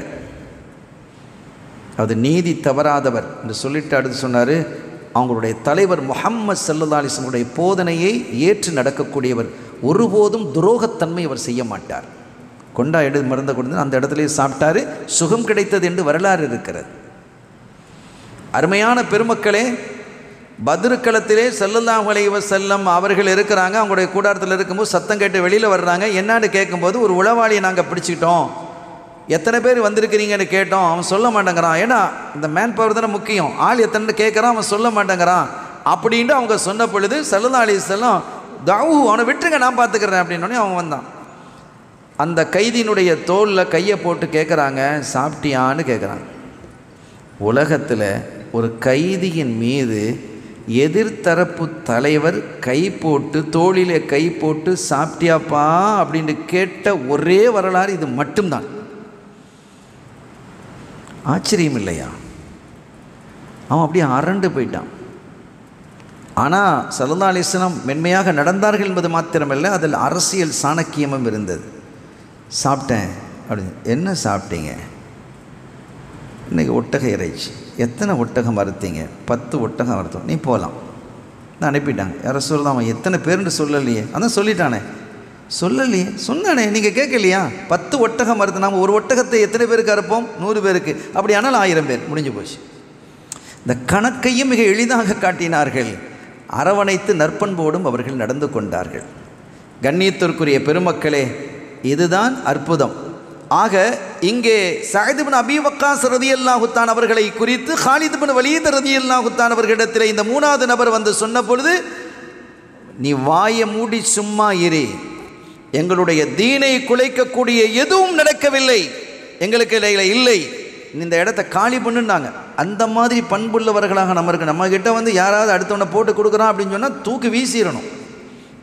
அது நீதி தவறாதவர் என்று சொல்லிட்டு அடுத்து சொன்னார் அவங்களுடைய தலைவர் முஹம்மது சல்லா அலிஸ்லமுடைய போதனையை ஏற்று நடக்கக்கூடியவர் ஒருபோதும் துரோகத்தன்மை அவர் செய்ய மாட்டார் கொண்டா எடு மருந்தை கொடுத்து அந்த இடத்துலயே சாப்பிட்டாரு சுகம் கிடைத்தது என்று வரலாறு இருக்கிறது அருமையான பெருமக்களே பத்ருக்களத்திலே செல்லல்லாம் வளைவ செல்லம் அவர்கள் இருக்கிறாங்க அவங்களுடைய கூடாரத்தில் இருக்கும்போது சத்தம் கேட்டு வெளியில் வர்றாங்க என்னான்னு கேட்கும்போது ஒரு உளவாளியை நாங்கள் பிடிச்சிக்கிட்டோம் எத்தனை பேர் வந்திருக்கிறீங்கன்னு கேட்டோம் அவன் சொல்ல மாட்டேங்கிறான் ஏன்னா இந்த மேன் பவர் தானே முக்கியம் ஆள் எத்தனை கேட்குறான் அவன் சொல்ல மாட்டேங்கிறான் அப்படின்ட்டு அவங்க சொன்ன பொழுது செல்லல்லா அலி செல்லம் தாவு அவனை விட்டுருங்க நான் பார்த்துக்கிறேன் அப்படின்னோடனே அவன் வந்தான் அந்த கைதியினுடைய தோளில் கையை போட்டு கேட்குறாங்க சாப்பிட்டியான்னு கேட்குறாங்க உலகத்தில் ஒரு கைதியின் மீது எதிர்த்தரப்பு தலைவர் கை போட்டு தோளிலே கை போட்டு சாப்பிட்டியாப்பா அப்படின்னு கேட்ட ஒரே வரலாறு இது மட்டும்தான் ஆச்சரியம் இல்லையா அவன் அப்படியே அரண்டு போயிட்டான் ஆனால் சல்லா அலிஸ்லாம் மென்மையாக நடந்தார்கள் என்பது மாத்திரமல்ல அதில் அரசியல் சாணக்கியமும் இருந்தது சாப்பிட்டேன் அப்படின்னு என்ன சாப்பிட்டீங்க இன்றைக்கி ஒட்டக இறைச்சி எத்தனை ஒட்டகம் வறுத்தீங்க பத்து ஒட்டகம் வறுத்தோம் நீ போகலாம் நான் அனுப்பிட்டாங்க யாரை சொல்லலாம் அவன் எத்தனை பேருன்னு சொல்லலையே அதான் சொல்லிட்டானே சொல்லலையே சொன்னானே நீங்கள் கேட்கலையா பத்து ஒட்டகம் மறுத்து நாம் ஒரு ஒட்டகத்தை எத்தனை பேருக்கு அறுப்போம் நூறு பேருக்கு அப்படி ஆனால் ஆயிரம் பேர் முடிஞ்சு போச்சு இந்த கணக்கையும் மிக எளிதாக காட்டினார்கள் அரவணைத்து நற்பண்போடும் அவர்கள் நடந்து கொண்டார்கள் கண்ணியத்திற்குரிய பெருமக்களே இதுதான் அற்புதம் ஆக இங்கே சஹிதுபின் அபி வக்காஸ் ரதியல்லாஹுத்தான் அவர்களை குறித்து ஹாலிதுபின் வலீத் ரதியல்லாஹுத்தான் அவர்களிடத்தில் இந்த மூணாவது நபர் வந்து சொன்ன பொழுது நீ வாயை மூடி சும்மா இரு எங்களுடைய தீனை குலைக்கக்கூடிய எதுவும் நடக்கவில்லை எங்களுக்கு இடையில இல்லை இந்த இடத்த காலி பண்ணுனாங்க அந்த மாதிரி பண்புள்ளவர்களாக நம்ம இருக்கு நம்ம கிட்ட வந்து யாராவது அடுத்தவனை போட்டு கொடுக்குறான் அப்படின்னு சொன்னால் தூக்கி வீசிடணும்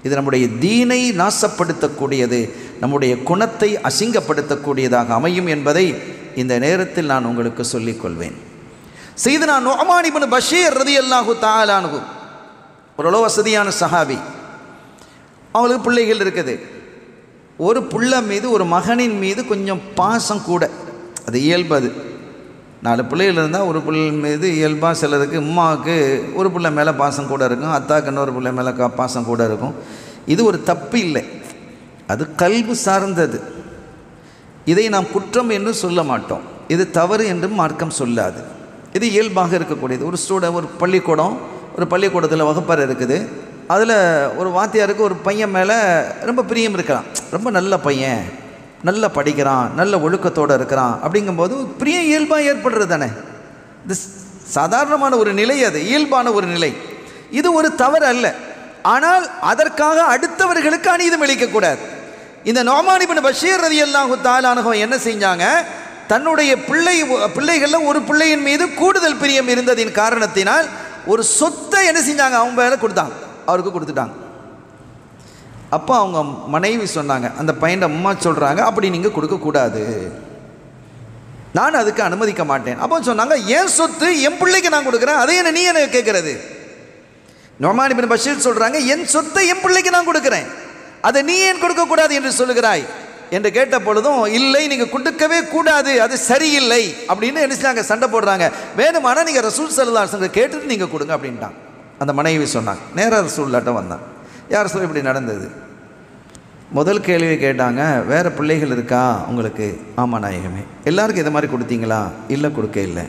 இது நம்முடைய தீனை நாசப்படுத்தக்கூடியது நம்முடைய குணத்தை அசிங்கப்படுத்தக்கூடியதாக அமையும் என்பதை இந்த நேரத்தில் நான் உங்களுக்கு சொல்லிக்கொள்வேன் செய்து நான் நொமானிபன் பஷீர் ரதி அல்லாஹு தாலானு ஓரளவு வசதியான சஹாபி அவங்களுக்கு பிள்ளைகள் இருக்குது ஒரு புள்ள மீது ஒரு மகனின் மீது கொஞ்சம் பாசம் கூட அது இயல்பு அது நாலு பிள்ளைகள் இருந்தால் ஒரு பிள்ளை மீது இயல்பாக சிலருக்கு உமாவுக்கு ஒரு பிள்ளை மேலே பாசம் கூட இருக்கும் அத்தாக்கு இன்னொரு பிள்ளை மேலே கா- பாசம் கூட இருக்கும் இது ஒரு தப்பு இல்லை அது கல்வி சார்ந்தது இதை நாம் குற்றம் என்று சொல்ல மாட்டோம் இது தவறு என்றும் மார்க்கம் சொல்லாது இது இயல்பாக இருக்கக்கூடியது ஒரு ஸ்டூடெண்ட் ஒரு பள்ளிக்கூடம் ஒரு பள்ளிக்கூடத்தில் வகுப்பறை இருக்குது அதில் ஒரு வாத்தியாருக்கு ஒரு பையன் மேலே ரொம்ப பிரியம் இருக்கலாம் ரொம்ப நல்ல பையன் நல்லா படிக்கிறான் நல்ல ஒழுக்கத்தோடு இருக்கிறான் அப்படிங்கும்போது பிரியம் இயல்பாக ஏற்படுறது தானே இது ஸ்- சாதாரணமான ஒரு நிலை அது இயல்பான ஒரு நிலை இது ஒரு தவறு அல்ல ஆனால் அதற்காக அடுத்தவர்களுக்கு அநீதம் இழைக்கக்கூடாது இந்த நோமானிபின் பஷீர் ரதி அல்லாஹு தாலானகம் என்ன செஞ்சாங்க தன்னுடைய பிள்ளை பிள்ளைகளில் ஒரு பிள்ளையின் மீது கூடுதல் பிரியம் இருந்ததின் காரணத்தினால் ஒரு சொத்தை என்ன செஞ்சாங்க அவங்க மேலே கொடுத்தாங்க அவருக்கு கொடுத்துட்டாங்க அப்போ அவங்க மனைவி சொன்னாங்க அந்த பையன் அம்மா சொல்கிறாங்க அப்படி நீங்கள் கொடுக்கக்கூடாது நான் அதுக்கு அனுமதிக்க மாட்டேன் அப்போ சொன்னாங்க என் சொத்து என் பிள்ளைக்கு நான் கொடுக்குறேன் அதை என்ன நீ எனக்கு கேட்குறது நொமானி பின் பஷீர் சொல்கிறாங்க என் சொத்தை என் பிள்ளைக்கு நான் கொடுக்குறேன் அதை நீ ஏன் கொடுக்கக்கூடாது என்று சொல்லுகிறாய் என்று கேட்ட பொழுதும் இல்லை நீங்கள் கொடுக்கவே கூடாது அது சரியில்லை அப்படின்னு என்ன செஞ்சாங்க சண்டை போடுறாங்க வேணுமானா நீங்கள் ரசூல் சல்லாசங்க கேட்டுட்டு நீங்கள் கொடுங்க அப்படின்ட்டாங்க அந்த மனைவி சொன்னாங்க நேராக ரசூல்லாட்ட வந்தான் யார் சொல்ல இப்படி நடந்தது முதல் கேள்வி கேட்டாங்க வேறு பிள்ளைகள் இருக்கா உங்களுக்கு ஆமாம் நாயகமே எல்லாருக்கும் இதை மாதிரி கொடுத்தீங்களா இல்லை கொடுக்க இல்லை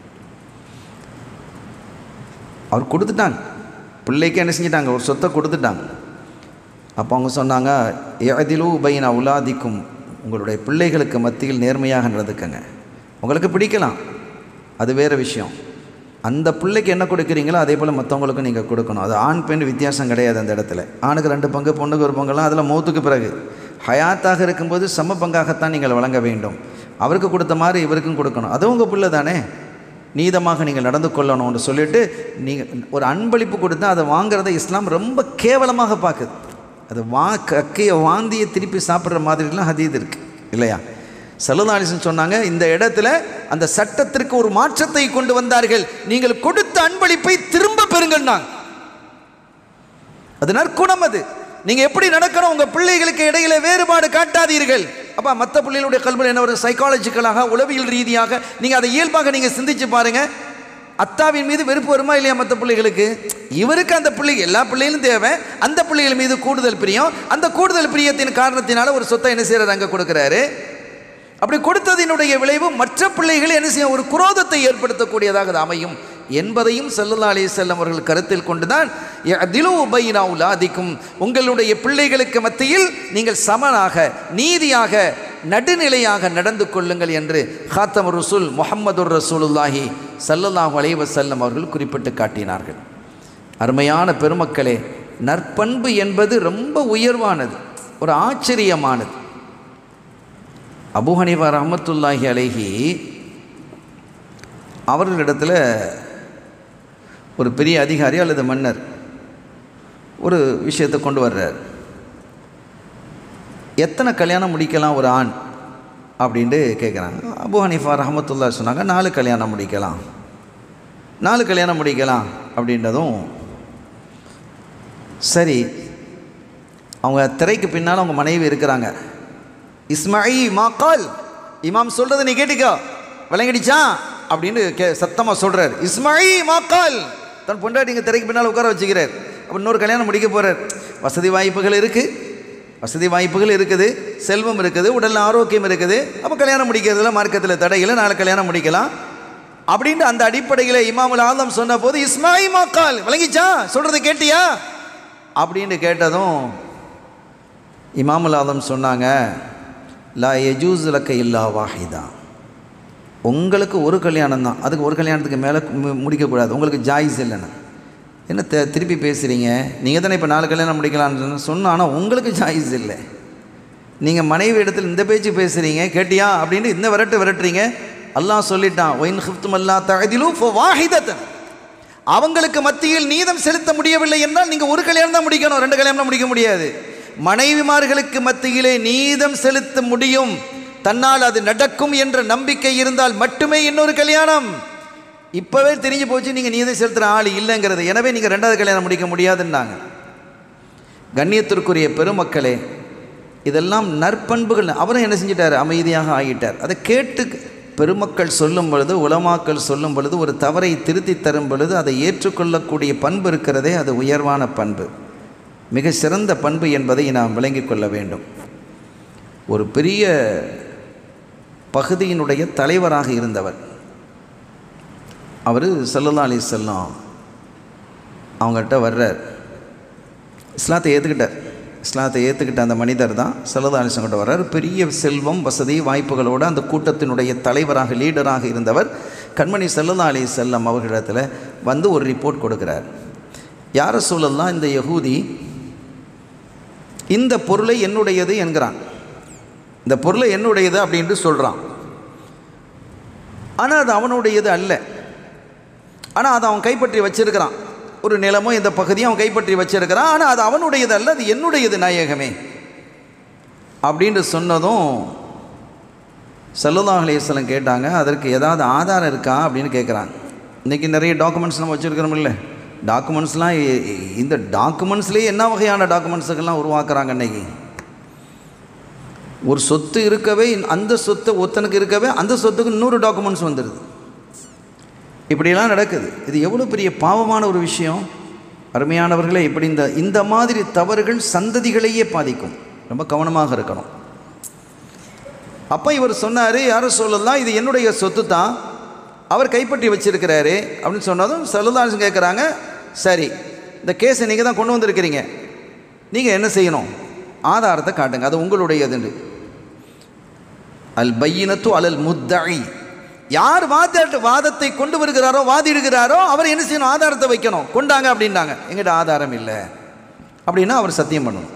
அவர் கொடுத்துட்டாங்க பிள்ளைக்கு என்ன செஞ்சிட்டாங்க ஒரு சொத்தை கொடுத்துட்டாங்க அப்போ அவங்க சொன்னாங்க எதிலு பையன் உலாதிக்கும் உங்களுடைய பிள்ளைகளுக்கு மத்தியில் நேர்மையாக நடந்துக்கங்க உங்களுக்கு பிடிக்கலாம் அது வேறு விஷயம் அந்த பிள்ளைக்கு என்ன கொடுக்குறீங்களோ அதே போல் மற்றவங்களுக்கும் நீங்கள் கொடுக்கணும் அது ஆண் பெண் வித்தியாசம் கிடையாது அந்த இடத்துல ஆணுக்கு ரெண்டு பங்கு பொண்ணுக்கு ஒரு பங்கெல்லாம் அதில் மௌத்துக்கு பிறகு ஹயாத்தாக இருக்கும்போது சம பங்காகத்தான் நீங்கள் வழங்க வேண்டும் அவருக்கு கொடுத்த மாதிரி இவருக்கும் கொடுக்கணும் அது உங்கள் பிள்ளை தானே நீதமாக நீங்கள் நடந்து கொள்ளணும்னு சொல்லிட்டு நீங்கள் ஒரு அன்பளிப்பு கொடுத்தா அதை வாங்குறத இஸ்லாம் ரொம்ப கேவலமாக பார்க்குது அது வா கக்கைய வாந்தியை திருப்பி சாப்பிட்ற மாதிரிலாம் ஹதீது இருக்குது இல்லையா சலுதாலிசன் சொன்னாங்க இந்த இடத்துல அந்த சட்டத்திற்கு ஒரு மாற்றத்தை கொண்டு வந்தார்கள் நீங்கள் கொடுத்த அன்பளிப்பை திரும்ப பெறுங்கன்னாங்க அது நற்குணம் அது நீங்கள் எப்படி நடக்கணும் உங்கள் பிள்ளைகளுக்கு இடையில வேறுபாடு காட்டாதீர்கள் அப்போ மற்ற பிள்ளைகளுடைய கல்வி என்ன ஒரு சைக்காலஜிக்கலாக உளவியல் ரீதியாக நீங்கள் அதை இயல்பாக நீங்கள் சிந்திச்சு பாருங்கள் அத்தாவின் மீது வெறுப்பு வருமா இல்லையா மற்ற பிள்ளைகளுக்கு இவருக்கு அந்த பிள்ளை எல்லா பிள்ளைகளும் தேவை அந்த பிள்ளைகள் மீது கூடுதல் பிரியம் அந்த கூடுதல் பிரியத்தின் காரணத்தினால ஒரு சொத்தை என்ன செய்கிறார் அங்கே கொடுக்குறாரு அப்படி கொடுத்ததினுடைய விளைவு மற்ற பிள்ளைகள் என்ன செய்யும் ஒரு குரோதத்தை ஏற்படுத்தக்கூடியதாக அது அமையும் என்பதையும் சல்லல்லா அலி செல்லம் அவர்கள் கருத்தில் கொண்டுதான் அதிலோ உபயினா உலாதிக்கும் உங்களுடைய பிள்ளைகளுக்கு மத்தியில் நீங்கள் சமனாக நீதியாக நடுநிலையாக நடந்து கொள்ளுங்கள் என்று ஹாத்தம் ரசூல் முஹம்மது ரசூலுல்லாஹி சல்லல்லாஹு அலைஹி வஸல்லம் அவர்கள் குறிப்பிட்டு காட்டினார்கள் அருமையான பெருமக்களே நற்பண்பு என்பது ரொம்ப உயர்வானது ஒரு ஆச்சரியமானது அபு ஹனீஃபா ரஹமத்துல்லாஹி அலைஹி அவர்களிடத்தில் ஒரு பெரிய அதிகாரி அல்லது மன்னர் ஒரு விஷயத்தை கொண்டு வர்றார் எத்தனை கல்யாணம் முடிக்கலாம் ஒரு ஆண் அப்படின்ட்டு கேட்குறாங்க அபு ஹனீஃபா ரஹமத்துல்லா சொன்னாங்க நாலு கல்யாணம் முடிக்கலாம் நாலு கல்யாணம் முடிக்கலாம் அப்படின்றதும் சரி அவங்க திரைக்கு பின்னால் அவங்க மனைவி இருக்கிறாங்க இஸ்மாயி மாக்கால் இமாம் சொல்கிறத நீ கேட்டுக்கோ விளங்கிடுச்சா அப்படின்னு கே சத்தமாக சொல்கிறார் இஸ்மாயி மாக்கால் தன் பொண்டாட்டிங்க திரைக்கு பின்னால் உட்கார வச்சுக்கிறார் அப்போ இன்னொரு கல்யாணம் முடிக்க போகிறார் வசதி வாய்ப்புகள் இருக்குது வசதி வாய்ப்புகள் இருக்குது செல்வம் இருக்குது உடல் ஆரோக்கியம் இருக்குது அப்போ கல்யாணம் முடிக்கிறதுல மார்க்கத்தில் தடையில் நாலு கல்யாணம் முடிக்கலாம் அப்படின்ட்டு அந்த அடிப்படையில் இமாமுல் ஆலம் சொன்ன போது இஸ்மாயி மாக்கால் விளங்கிச்சா சொல்கிறது கேட்டியா அப்படின்னு கேட்டதும் இமாமுல் ஆலம் சொன்னாங்க லா எஜூஸ் லக்க இல்லா வாஹிதா உங்களுக்கு ஒரு கல்யாணம் தான் அதுக்கு ஒரு கல்யாணத்துக்கு மேலே மு- முடிக்கக்கூடாது உங்களுக்கு ஜாயிஸ் இல்லைன்னு என்ன த திருப்பி பேசுகிறீங்க நீங்கள் தானே இப்போ நாலு கல்யாணம் முடிக்கலாம்னு சொன்ன ஆனால் உங்களுக்கு ஜாயிஸ் இல்லை நீங்கள் மனைவி இடத்துல இந்த பேச்சு பேசுகிறீங்க கேட்டியா அப்படின்னு இந்த விரட்டு விரட்டுறீங்க அல்லாஹ் சொல்லிட்டான் ஒயின் ஹிஃப்தும் அல்லா தகதிலும் வாஹிதத்தன் அவங்களுக்கு மத்தியில் நீதம் செலுத்த முடியவில்லை என்றால் நீங்கள் ஒரு கல்யாணம் தான் முடிக்கணும் ரெண்டு கல்யாணம் முடிக்க முடியாது மனைவிமார்களுக்கு மத்தியிலே நீதம் செலுத்த முடியும் தன்னால் அது நடக்கும் என்ற நம்பிக்கை இருந்தால் மட்டுமே இன்னொரு கல்யாணம் இப்போவே தெரிஞ்சு போச்சு நீங்கள் நீதம் செலுத்துகிற ஆள் இல்லைங்கிறது எனவே நீங்கள் ரெண்டாவது கல்யாணம் முடிக்க முடியாதுன்னாங்க கண்ணியத்திற்குரிய பெருமக்களே இதெல்லாம் நற்பண்புகள் அவரும் என்ன செஞ்சிட்டார் அமைதியாக ஆகிட்டார் அதை கேட்டு பெருமக்கள் சொல்லும் பொழுது உலமாக்கள் சொல்லும் பொழுது ஒரு தவறை திருத்தி தரும் பொழுது அதை ஏற்றுக்கொள்ளக்கூடிய பண்பு இருக்கிறதே அது உயர்வான பண்பு மிக சிறந்த பண்பு என்பதை நாம் விளங்கிக் கொள்ள வேண்டும் ஒரு பெரிய பகுதியினுடைய தலைவராக இருந்தவர் அவர் சல்லல்லா அலி செல்லம் அவங்ககிட்ட வர்றார் இஸ்லாத்தை ஏற்றுக்கிட்டார் இஸ்லாத்தை ஏற்றுக்கிட்ட அந்த மனிதர் தான் சல்லல்லா அலிஸ்லாம் கிட்ட வர்றார் பெரிய செல்வம் வசதி வாய்ப்புகளோடு அந்த கூட்டத்தினுடைய தலைவராக லீடராக இருந்தவர் கண்மணி சல்லல்லா அலி செல்லம் அவர்களிடத்தில் வந்து ஒரு ரிப்போர்ட் கொடுக்குறார் யார சூழல்லாம் இந்த யகூதி இந்த பொருளை என்னுடையது என்கிறான் இந்த பொருளை என்னுடையது அப்படின்ட்டு சொல்கிறான் ஆனால் அது அவனுடையது அல்ல ஆனால் அதை அவன் கைப்பற்றி வச்சிருக்கிறான் ஒரு நிலமோ இந்த பகுதியும் அவன் கைப்பற்றி வச்சிருக்கிறான் ஆனால் அது அவனுடையது அல்ல அது என்னுடையது நாயகமே அப்படின்னு சொன்னதும் சல்லுல்லா அலையம் கேட்டாங்க அதற்கு ஏதாவது ஆதாரம் இருக்கா அப்படின்னு கேட்குறாங்க இன்றைக்கி நிறைய டாக்குமெண்ட்ஸ் நம்ம வச்சுருக்கிறோம் இல்லை டாக்குமெண்ட்ஸ்லாம் இந்த டாக்குமெண்ட்ஸ்லேயே என்ன வகையான டாக்குமெண்ட்ஸுக்கெல்லாம் உருவாக்குறாங்க இன்றைக்கி ஒரு சொத்து இருக்கவே அந்த சொத்தை ஒருத்தனுக்கு இருக்கவே அந்த சொத்துக்கு இன்னொரு டாக்குமெண்ட்ஸ் வந்துடுது இப்படியெல்லாம் நடக்குது இது எவ்வளோ பெரிய பாவமான ஒரு விஷயம் அருமையானவர்களே இப்படி இந்த இந்த மாதிரி தவறுகள் சந்ததிகளையே பாதிக்கும் ரொம்ப கவனமாக இருக்கணும் அப்போ இவர் சொன்னார் யாரும் சொல்லலாம் இது என்னுடைய சொத்து தான் அவர் கைப்பற்றி வச்சிருக்கிறாரு அப்படின்னு சொன்னதும் செல்லுதாசன் கேட்குறாங்க சரி இந்த கேஸை நீங்கள் தான் கொண்டு வந்திருக்கிறீங்க நீங்கள் என்ன செய்யணும் ஆதாரத்தை காட்டுங்க அது உங்களுடையதுண்டு அல் பையினத்து அலல் முத்தழி யார் வாத வாதத்தை கொண்டு வருகிறாரோ வாதிடுகிறாரோ அவர் என்ன செய்யணும் ஆதாரத்தை வைக்கணும் கொண்டாங்க அப்படின்னாங்க எங்கிட்ட ஆதாரம் இல்லை அப்படின்னா அவர் சத்தியம் பண்ணணும்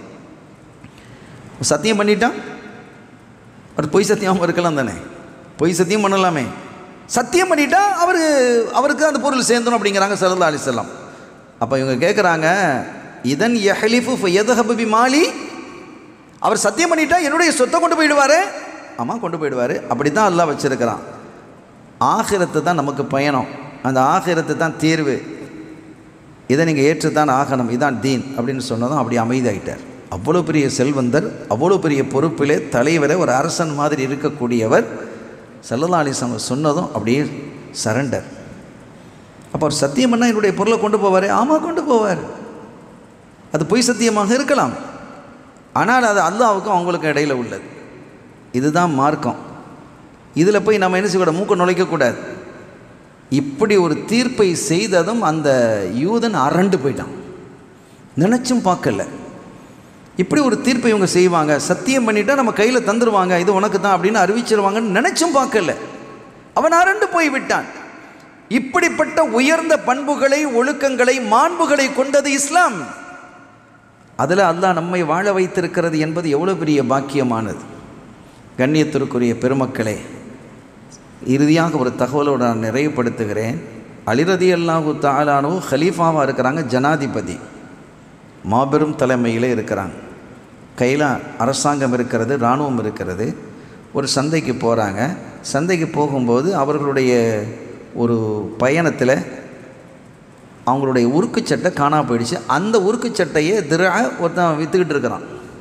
சத்தியம் பண்ணிட்டான் அவர் பொய் சத்தியமாக இருக்கலாம் தானே பொய் சத்தியம் பண்ணலாமே சத்தியம் பண்ணிட்டா அவர் அவருக்கு அந்த பொருள் சேர்ந்தணும் அப்படிங்கிறாங்க சல்லா அலிசல்லாம் அப்போ இவங்க கேட்குறாங்க இதன் எஹலிஃபு எதஹபி மாலி அவர் சத்தியம் பண்ணிட்டா என்னுடைய சொத்தை கொண்டு போயிடுவார் ஆமாம் கொண்டு போயிடுவார் அப்படி தான் எல்லாம் வச்சுருக்கிறான் ஆகிரத்து தான் நமக்கு பயணம் அந்த ஆகிரத்து தான் தீர்வு இதை நீங்கள் ஏற்றுத்தான் ஆகணும் இதான் தீன் அப்படின்னு சொன்னதும் அப்படி அமைதியாயிட்டார் அவ்வளோ பெரிய செல்வந்தர் அவ்வளோ பெரிய பொறுப்பிலே தலைவரை ஒரு அரசன் மாதிரி இருக்கக்கூடியவர் சல்லல்லா அலிஸ்லாம் சொன்னதும் அப்படியே சரண்டர் அப்போ அவர் சத்தியம் பண்ணால் என்னுடைய பொருளை கொண்டு போவார் ஆமாம் கொண்டு போவார் அது பொய் சத்தியமாக இருக்கலாம் ஆனால் அது அல்லாவுக்கும் அவங்களுக்கும் இடையில் உள்ளது இதுதான் மார்க்கம் இதில் போய் நம்ம என்ன செய்யக்கூடாது மூக்க நுழைக்கக்கூடாது இப்படி ஒரு தீர்ப்பை செய்ததும் அந்த யூதன் அரண்டு போயிட்டான் நினச்சும் பார்க்கல இப்படி ஒரு தீர்ப்பை இவங்க செய்வாங்க சத்தியம் பண்ணிட்டா நம்ம கையில் தந்துடுவாங்க இது உனக்கு தான் அப்படின்னு அறிவிச்சிருவாங்கன்னு நினச்சும் பார்க்கல அவன் அரண்டு போய் விட்டான் இப்படிப்பட்ட உயர்ந்த பண்புகளை ஒழுக்கங்களை மாண்புகளை கொண்டது இஸ்லாம் அதில் அல்லாஹ் நம்மை வாழ வைத்திருக்கிறது என்பது எவ்வளோ பெரிய பாக்கியமானது கண்ணியத்திற்குரிய பெருமக்களே இறுதியாக ஒரு தகவலோடு நான் நிறைவுபடுத்துகிறேன் அலிரதி அல்லாஹு தாலானு ஹலீஃபாவாக இருக்கிறாங்க ஜனாதிபதி மாபெரும் தலைமையில் இருக்கிறாங்க கையில் அரசாங்கம் இருக்கிறது இராணுவம் இருக்கிறது ஒரு சந்தைக்கு போகிறாங்க சந்தைக்கு போகும்போது அவர்களுடைய ஒரு பயணத்தில் அவங்களுடைய உருக்கு சட்டை காணாம போயிடுச்சு அந்த உருக்கு சட்டையை திரா ஒருத்தன் விற்றுக்கிட்டு இருக்கிறான்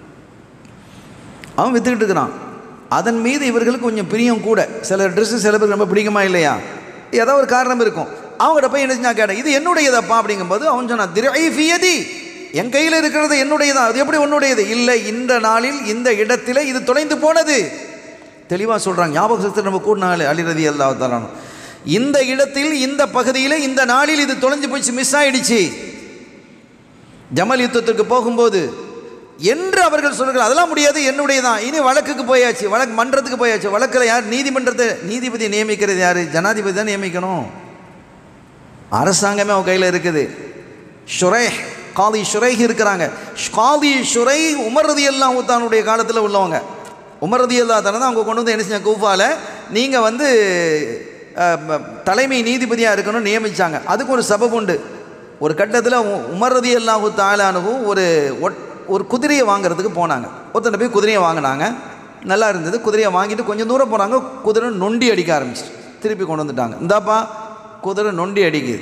அவன் விற்றுக்கிட்டு இருக்கிறான் அதன் மீது இவர்களுக்கு கொஞ்சம் பிரியம் கூட சில ட்ரெஸ்ஸு சில பேருக்கு ரொம்ப பிடிக்குமா இல்லையா ஏதோ ஒரு காரணம் இருக்கும் அவங்ககிட்ட போய் என்ன செஞ்சா கேட்டேன் இது என்னுடையதப்பா அப்படிங்கும்போது அவன் சொன்னான் திரைஃபியதி என் கையில் இருக்கிறது என்னுடையதான் அது எப்படி உன்னுடையது இல்லை இந்த நாளில் இந்த இடத்துல இது தொலைந்து போனது தெளிவாக சொல்கிறாங்க ஞாபக சக்தி நம்ம கூட நாள் அலிரதி அல்லா தலானும் இந்த இடத்தில் இந்த பகுதியில் இந்த நாளில் இது தொலைஞ்சு போச்சு மிஸ் ஆயிடுச்சு ஜமல் யுத்தத்திற்கு போகும்போது என்று அவர்கள் சொல்கிறார்கள் அதெல்லாம் முடியாது என்னுடைய தான் இனி வழக்குக்கு போயாச்சு வழக்கு மன்றத்துக்கு போயாச்சு வழக்கில் யார் நீதிமன்றத்தை நீதிபதி நியமிக்கிறது யார் ஜனாதிபதி தான் நியமிக்கணும் அரசாங்கமே அவன் கையில் இருக்குது ஷுரை காதி ஷுரைஹ் இருக்கிறாங்க காதி ஷுரை உமரதி எல்லாம் தானுடைய காலத்தில் உள்ளவங்க உமரதி அல்லா தானே தான் அவங்க கொண்டு வந்து என்ன செஞ்சாங்க கூஃபாவில் நீங்கள் வந்து அஹ், ம- தலைமை நீதிபதியாக இருக்கணும்னு நியமித்தாங்க அதுக்கு ஒரு சபபு உண்டு ஒரு கட்டத்தில் உமர்ரதி அல்லாஹு தாலானுவும் ஒரு ஒட்- ஒரு குதிரையை வாங்குறதுக்கு போனாங்க ஒருத்தனை போய் குதிரையை வாங்கினாங்க நல்லா இருந்தது குதிரையை வாங்கிட்டு கொஞ்சம் தூரம் போனாங்க குதிரை நொண்டி அடிக்க ஆரம்பிச்சு திருப்பி கொண்டு வந்துட்டாங்க இந்தாப்பா குதிரை நொண்டி அடிக்குது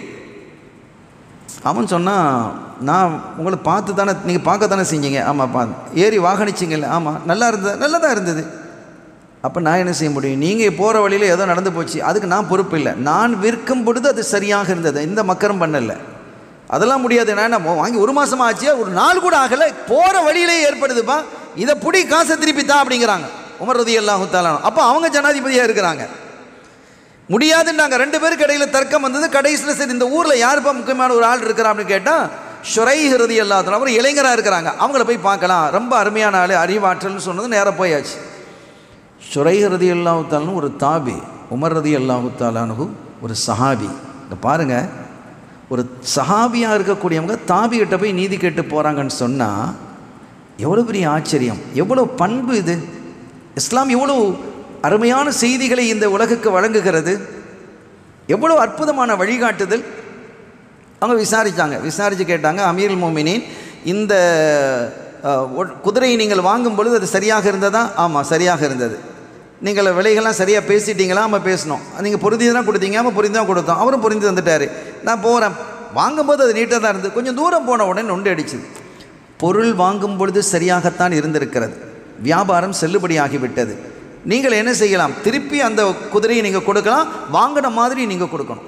அவன் சொன்னான் நான் உங்களை பார்த்து தானே நீங்கள் பார்க்க தானே செஞ்சீங்க ஆமாப்பா ஏறி வாகனிச்சிங்கல்ல ஆமாம் நல்லா இருந்தது நல்லா தான் இருந்தது அப்போ நான் என்ன செய்ய முடியும் நீங்கள் போகிற வழியில் ஏதோ நடந்து போச்சு அதுக்கு நான் பொறுப்பு இல்லை நான் விற்கும் பொழுது அது சரியாக இருந்தது இந்த மக்கரம் பண்ணல அதெல்லாம் முடியாது நான் என்ன வாங்கி ஒரு மாதம் ஆச்சு ஒரு நாள் கூட ஆகலை போகிற வழியிலே ஏற்படுதுப்பா இதை புடி காசை திருப்பி தான் அப்படிங்கிறாங்க உமர் ரதி அல்லாஹு தாலானு அப்போ அவங்க ஜனாதிபதியாக இருக்கிறாங்க முடியாதுன்னாங்க ரெண்டு பேருக்கு இடையில தர்க்கம் வந்தது கடைசியில் சரி இந்த ஊரில் யாருப்பா முக்கியமான ஒரு ஆள் இருக்கிறா அப்படின்னு கேட்டால் ஷுரை ஹிருதி அல்லாத்தன அவர் இளைஞராக இருக்கிறாங்க அவங்கள போய் பார்க்கலாம் ரொம்ப அருமையான ஆள் அறிவாற்றல்னு சொன்னது நேராக போயாச்சு ஷுரை ஹிருதி அல்லாஹுத்தாலும் ஒரு தாபி உமர் ரதி அல்லாஹுத்தாலானு ஒரு சஹாபி இங்கே பாருங்கள் ஒரு சஹாபியாக இருக்கக்கூடியவங்க தாபிகிட்ட போய் நீதி கேட்டு போகிறாங்கன்னு சொன்னால் எவ்வளோ பெரிய ஆச்சரியம் எவ்வளோ பண்பு இது இஸ்லாம் எவ்வளோ அருமையான செய்திகளை இந்த உலகுக்கு வழங்குகிறது எவ்வளோ அற்புதமான வழிகாட்டுதல் அவங்க விசாரித்தாங்க விசாரித்து கேட்டாங்க அமீர் மோமினின் இந்த அஹ், ஒ- குதிரையை நீங்கள் வாங்கும் பொழுது அது சரியாக இருந்ததா ஆமாம் சரியாக இருந்தது நீங்கள் விலைகள்லாம் சரியாக பேசிட்டீங்களா ஆமாம் பேசினோம் நீங்கள் பொருந்தி தான் கொடுத்தீங்க ஆமாம் பொருந்தி தான் கொடுத்தோம் அவரும் பொருந்தி வந்துட்டார் நான் போகிறேன் வாங்கும்போது அது நீட்டாக தான் இருந்தது கொஞ்சம் தூரம் போன உடனே நொண்டு அடிச்சுது பொருள் வாங்கும் பொழுது சரியாகத்தான் இருந்திருக்கிறது வியாபாரம் செல்லுபடியாகிவிட்டது நீங்கள் என்ன செய்யலாம் திருப்பி அந்த குதிரையை நீங்கள் கொடுக்கலாம் வாங்கின மாதிரி நீங்கள் கொடுக்கணும்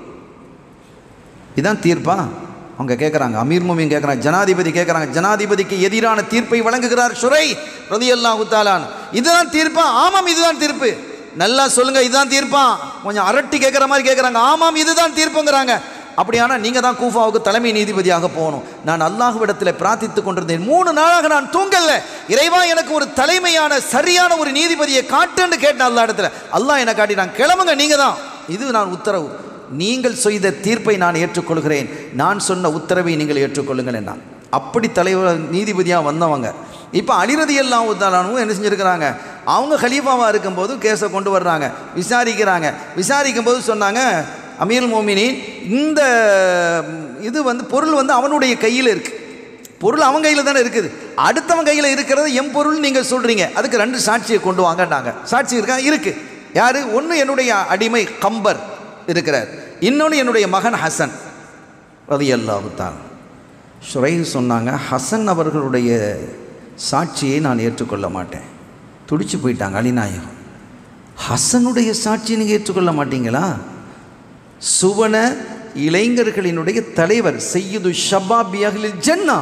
இதான் தீர்ப்பா அவங்க கேட்குறாங்க அமீர் மோமின் கேட்குறாங்க ஜனாதிபதி கேட்குறாங்க ஜனாதிபதிக்கு எதிரான தீர்ப்பை வழங்குகிறார் ஷுரை ரதியல்லாஹு தாலான் இதுதான் தீர்ப்பா ஆமாம் இதுதான் தீர்ப்பு நல்லா சொல்லுங்க இதுதான் தீர்ப்பா கொஞ்சம் அரட்டி கேட்குற மாதிரி கேட்குறாங்க ஆமாம் இதுதான் தீர்ப்புங்கிறாங்க அப்படியானா நீங்கள் தான் கூஃபாவுக்கு தலைமை நீதிபதியாக போகணும் நான் அல்லாஹ்விடத்தில் பிரார்த்தித்து கொண்டிருந்தேன் மூணு நாளாக நான் தூங்கல இறைவா எனக்கு ஒரு தலைமையான சரியான ஒரு நீதிபதியை காட்டுன்னு கேட்டேன் அல்லா இடத்துல அல்லாஹ் என்னை காட்டினான் கிளம்புங்க நீங்கள் தான் இது நான் உத்தரவு நீங்கள் செய்த தீர்ப்பை நான் ஏற்றுக்கொள்கிறேன் நான் சொன்ன உத்தரவை நீங்கள் ஏற்றுக்கொள்ளுங்கள் என்ன அப்படி தலைவர் நீதிபதியாக வந்தவங்க இப்போ அலிரதி எல்லாம் உத்தாலானும் என்ன செஞ்சுருக்கிறாங்க அவங்க ஹலீஃபாவாக இருக்கும்போது கேஸை கொண்டு வர்றாங்க விசாரிக்கிறாங்க விசாரிக்கும் போது சொன்னாங்க அமீர் மோமினின் இந்த இது வந்து பொருள் வந்து அவனுடைய கையில் இருக்குது பொருள் அவன் கையில் தானே இருக்குது அடுத்தவன் கையில் இருக்கிறது என் பொருள் நீங்கள் சொல்கிறீங்க அதுக்கு ரெண்டு சாட்சியை கொண்டு வாங்கட்டாங்க சாட்சி இருக்கா இருக்குது யார் ஒன்று என்னுடைய அடிமை கம்பர் இருக்கிறார் இன்னொன்று என்னுடைய மகன் ஹசன் ரதி அல்லாஹுத்தான் ஷுரை சொன்னாங்க ஹசன் அவர்களுடைய சாட்சியை நான் ஏற்றுக்கொள்ள மாட்டேன் துடிச்சு போயிட்டாங்க அலிநாயகம் ஹசனுடைய சாட்சியை நீங்கள் ஏற்றுக்கொள்ள மாட்டீங்களா சுவன இளைஞர்களினுடைய தலைவர் செய்யுது ஷபாபியகளில் ஜன்னா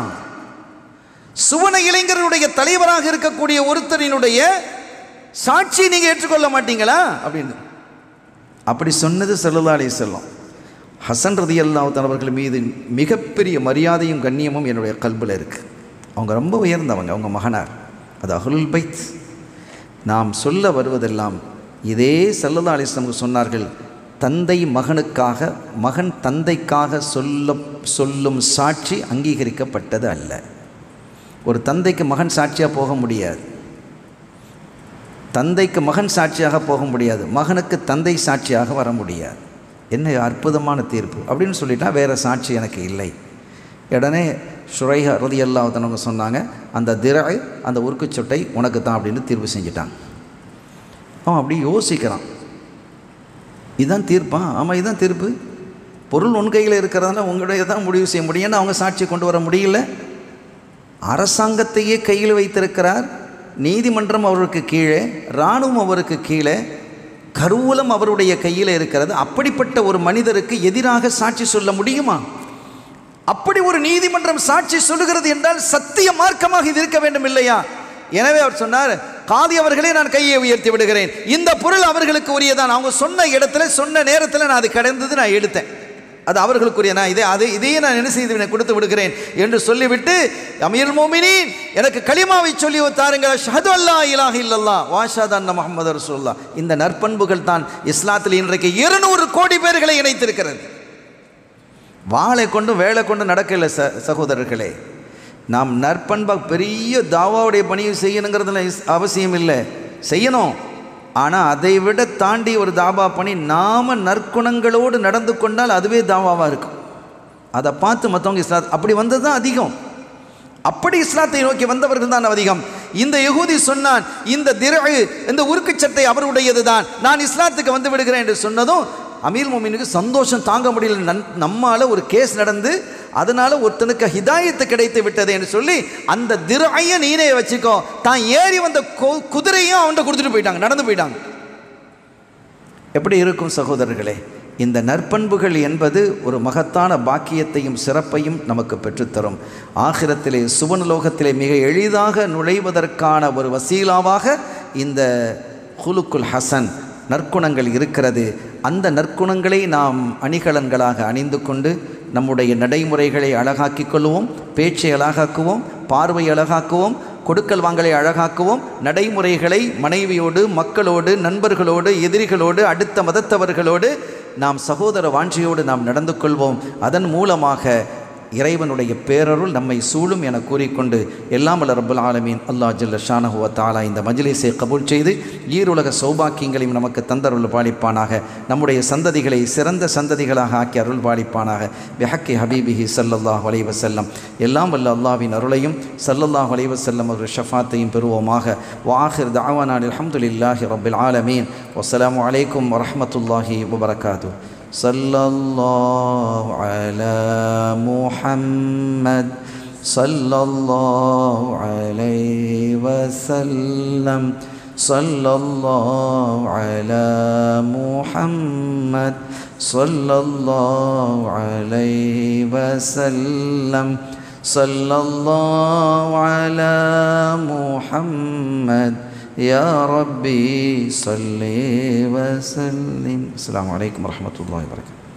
சுவன இளைஞர்களுடைய தலைவராக இருக்கக்கூடிய ஒருத்தரினுடைய சாட்சியை நீங்கள் ஏற்றுக்கொள்ள மாட்டீங்களா அப்படின்னு அப்படி சொன்னது சல்லல்லா அலி செல்லம் ஹசன் ரதி அல்லாஹ் அவர்கள் மீது மிகப்பெரிய மரியாதையும் கண்ணியமும் என்னுடைய கல்பில் இருக்குது அவங்க ரொம்ப உயர்ந்தவங்க அவங்க மகனார் அது அஹ்லுல் பைத் நாம் சொல்ல வருவதெல்லாம் இதே சல்லல்லா அலிஸ்லாமுக்கு சொன்னார்கள் தந்தை மகனுக்காக மகன் தந்தைக்காக சொல்ல சொல்லும் சாட்சி அங்கீகரிக்கப்பட்டது அல்ல ஒரு தந்தைக்கு மகன் சாட்சியாக போக முடியாது தந்தைக்கு மகன் சாட்சியாக போக முடியாது மகனுக்கு தந்தை சாட்சியாக வர முடியாது என்ன அற்புதமான தீர்ப்பு அப்படின்னு சொல்லிட்டா வேறு சாட்சி எனக்கு இல்லை உடனே ஷுரைஹா ரதி அல்லாத்தனவங்க சொன்னாங்க அந்த திரை அந்த உருக்கு சொட்டை உனக்கு தான் அப்படின்னு தீர்ப்பு செஞ்சிட்டாங்க அவன் அப்படி யோசிக்கிறான் இதுதான் தீர்ப்பா ஆமாம் இதுதான் தீர்ப்பு பொருள் உன் கையில் இருக்கிறதுனால உங்களுடைய தான் முடிவு செய்ய முடியும் ஏன்னா அவங்க சாட்சி கொண்டு வர முடியல அரசாங்கத்தையே கையில் வைத்திருக்கிறார் நீதிமன்றம் அவருக்கு கீழே இராணுவம் அவருக்கு கீழே கருவூலம் அவருடைய கையில் இருக்கிறது அப்படிப்பட்ட ஒரு மனிதருக்கு எதிராக சாட்சி சொல்ல முடியுமா அப்படி ஒரு நீதிமன்றம் சாட்சி சொல்லுகிறது என்றால் சத்திய மார்க்கமாக இது இருக்க வேண்டும் இல்லையா எனவே அவர் சொன்னார் காதி அவர்களே நான் கையை உயர்த்தி விடுகிறேன் இந்த பொருள் அவர்களுக்கு உரியதான் அவங்க சொன்ன இடத்துல சொன்ன நேரத்தில் நான் அது கடந்தது நான் எடுத்தேன் அது அவர்களுக்குரிய நான் இதே அதை இதையே நான் என்ன செய்து கொடுத்து விடுகிறேன் என்று சொல்லிவிட்டு அமீர் மோமினின் எனக்கு களிமாவை சொல்லி தாருங்கள் ஷஹது அல்லா இலாஹ இல்லல்லா வாஷாத் அண்ணா முகமது ரசூல்லா இந்த நற்பண்புகள் தான் இஸ்லாத்தில் இன்றைக்கு இருநூறு கோடி பேர்களை இணைத்திருக்கிறது வாளை கொண்டு வேலை கொண்டு நடக்கல ச சகோதரர்களே நாம் நற்பண்பாக பெரிய தாவாவுடைய பணியை செய்யணுங்கிறதுல இஸ்- அவசியம் இல்லை செய்யணும் ஆனால் அதை விட தாண்டி ஒரு தாவா பண்ணி நாம நற்குணங்களோடு நடந்து கொண்டால் அதுவே தாவாவாக இருக்கும் அதை பார்த்து மற்றவங்க இஸ்லாத் அப்படி வந்தது தான் அதிகம் அப்படி இஸ்லாத்தை நோக்கி வந்தவர்கள் தான் அதிகம் இந்த யகூதி சொன்னான் இந்த திரழு இந்த உருக்கு சட்டை அவருடையது தான் நான் இஸ்லாத்துக்கு வந்து விடுகிறேன் என்று சொன்னதும் அமீர் மோமினுக்கு சந்தோஷம் தாங்க முடியல நன் நம்மால் ஒரு கேஸ் நடந்து அதனால் ஒருத்தனுக்கு ஹிதாயத்து கிடைத்து விட்டது என்று சொல்லி அந்த திரையை நீனே வச்சுக்கோ தான் ஏறி வந்த கு- குதிரையும் அவன்கிட்ட கொடுத்துட்டு போயிட்டாங்க நடந்து போயிட்டாங்க எப்படி இருக்கும் சகோதரர்களே இந்த நற்பண்புகள் என்பது ஒரு மகத்தான பாக்கியத்தையும் சிறப்பையும் நமக்கு பெற்றுத்தரும் ஆகிரத்திலே சுவனலோகத்திலே மிக எளிதாக நுழைவதற்கான ஒரு வசீலாவாக இந்த ஹுலுக்குல் ஹசன் நற்குணங்கள் இருக்கிறது அந்த நற்குணங்களை நாம் அணிகலன்களாக அணிந்து கொண்டு நம்முடைய நடைமுறைகளை அழகாக்கிக் கொள்வோம் பேச்சை அழகாக்குவோம் பார்வை அழகாக்குவோம் கொடுக்கல் வாங்கலை அழகாக்குவோம் நடைமுறைகளை மனைவியோடு மக்களோடு நண்பர்களோடு எதிரிகளோடு அடுத்த மதத்தவர்களோடு நாம் சகோதர வாஞ்சியோடு நாம் நடந்து கொள்வோம் அதன் மூலமாக இறைவனுடைய பேரருள் நம்மை சூழும் என கூறிக்கொண்டு எல்லாம் வல்ல ரப்பல் ஆலமீன் அல்லாஹ் ஜல்ல ஷானஹுவ தாலா இந்த மஜ்லிஸை கபூல் செய்து ஈருலக சௌபாக்கியங்களையும் நமக்கு தந்தருள் பாலிப்பானாக நம்முடைய சந்ததிகளை சிறந்த சந்ததிகளாக ஆக்கி அருள் பாலிப்பானாக பிஹக்கி ஹபீபிஹி ஸல்லல்லாஹு அலைஹி வஸல்லம் எல்லாம் வல்ல அல்லாஹ்வின் அருளையும் ஸல்லல்லாஹு அலைஹி வஸல்லம் அவர்கள் ஷஃபாத்தையும் பெறுவோமாக வாஹிர் தஅவானா அல்ஹம்துலில்லாஹி ரப்பில் ஆலமீன் வஸ்ஸலாமு அலைக்கும் வரஹ்மத்துல்லாஹி வபரகாத்துஹு صلى الله على محمد صلى الله عليه وسلم صلى الله على محمد صلى الله عليه وسلم صلى الله على محمد يا ربي صل وسلم السلام عليكم ورحمة الله وبركاته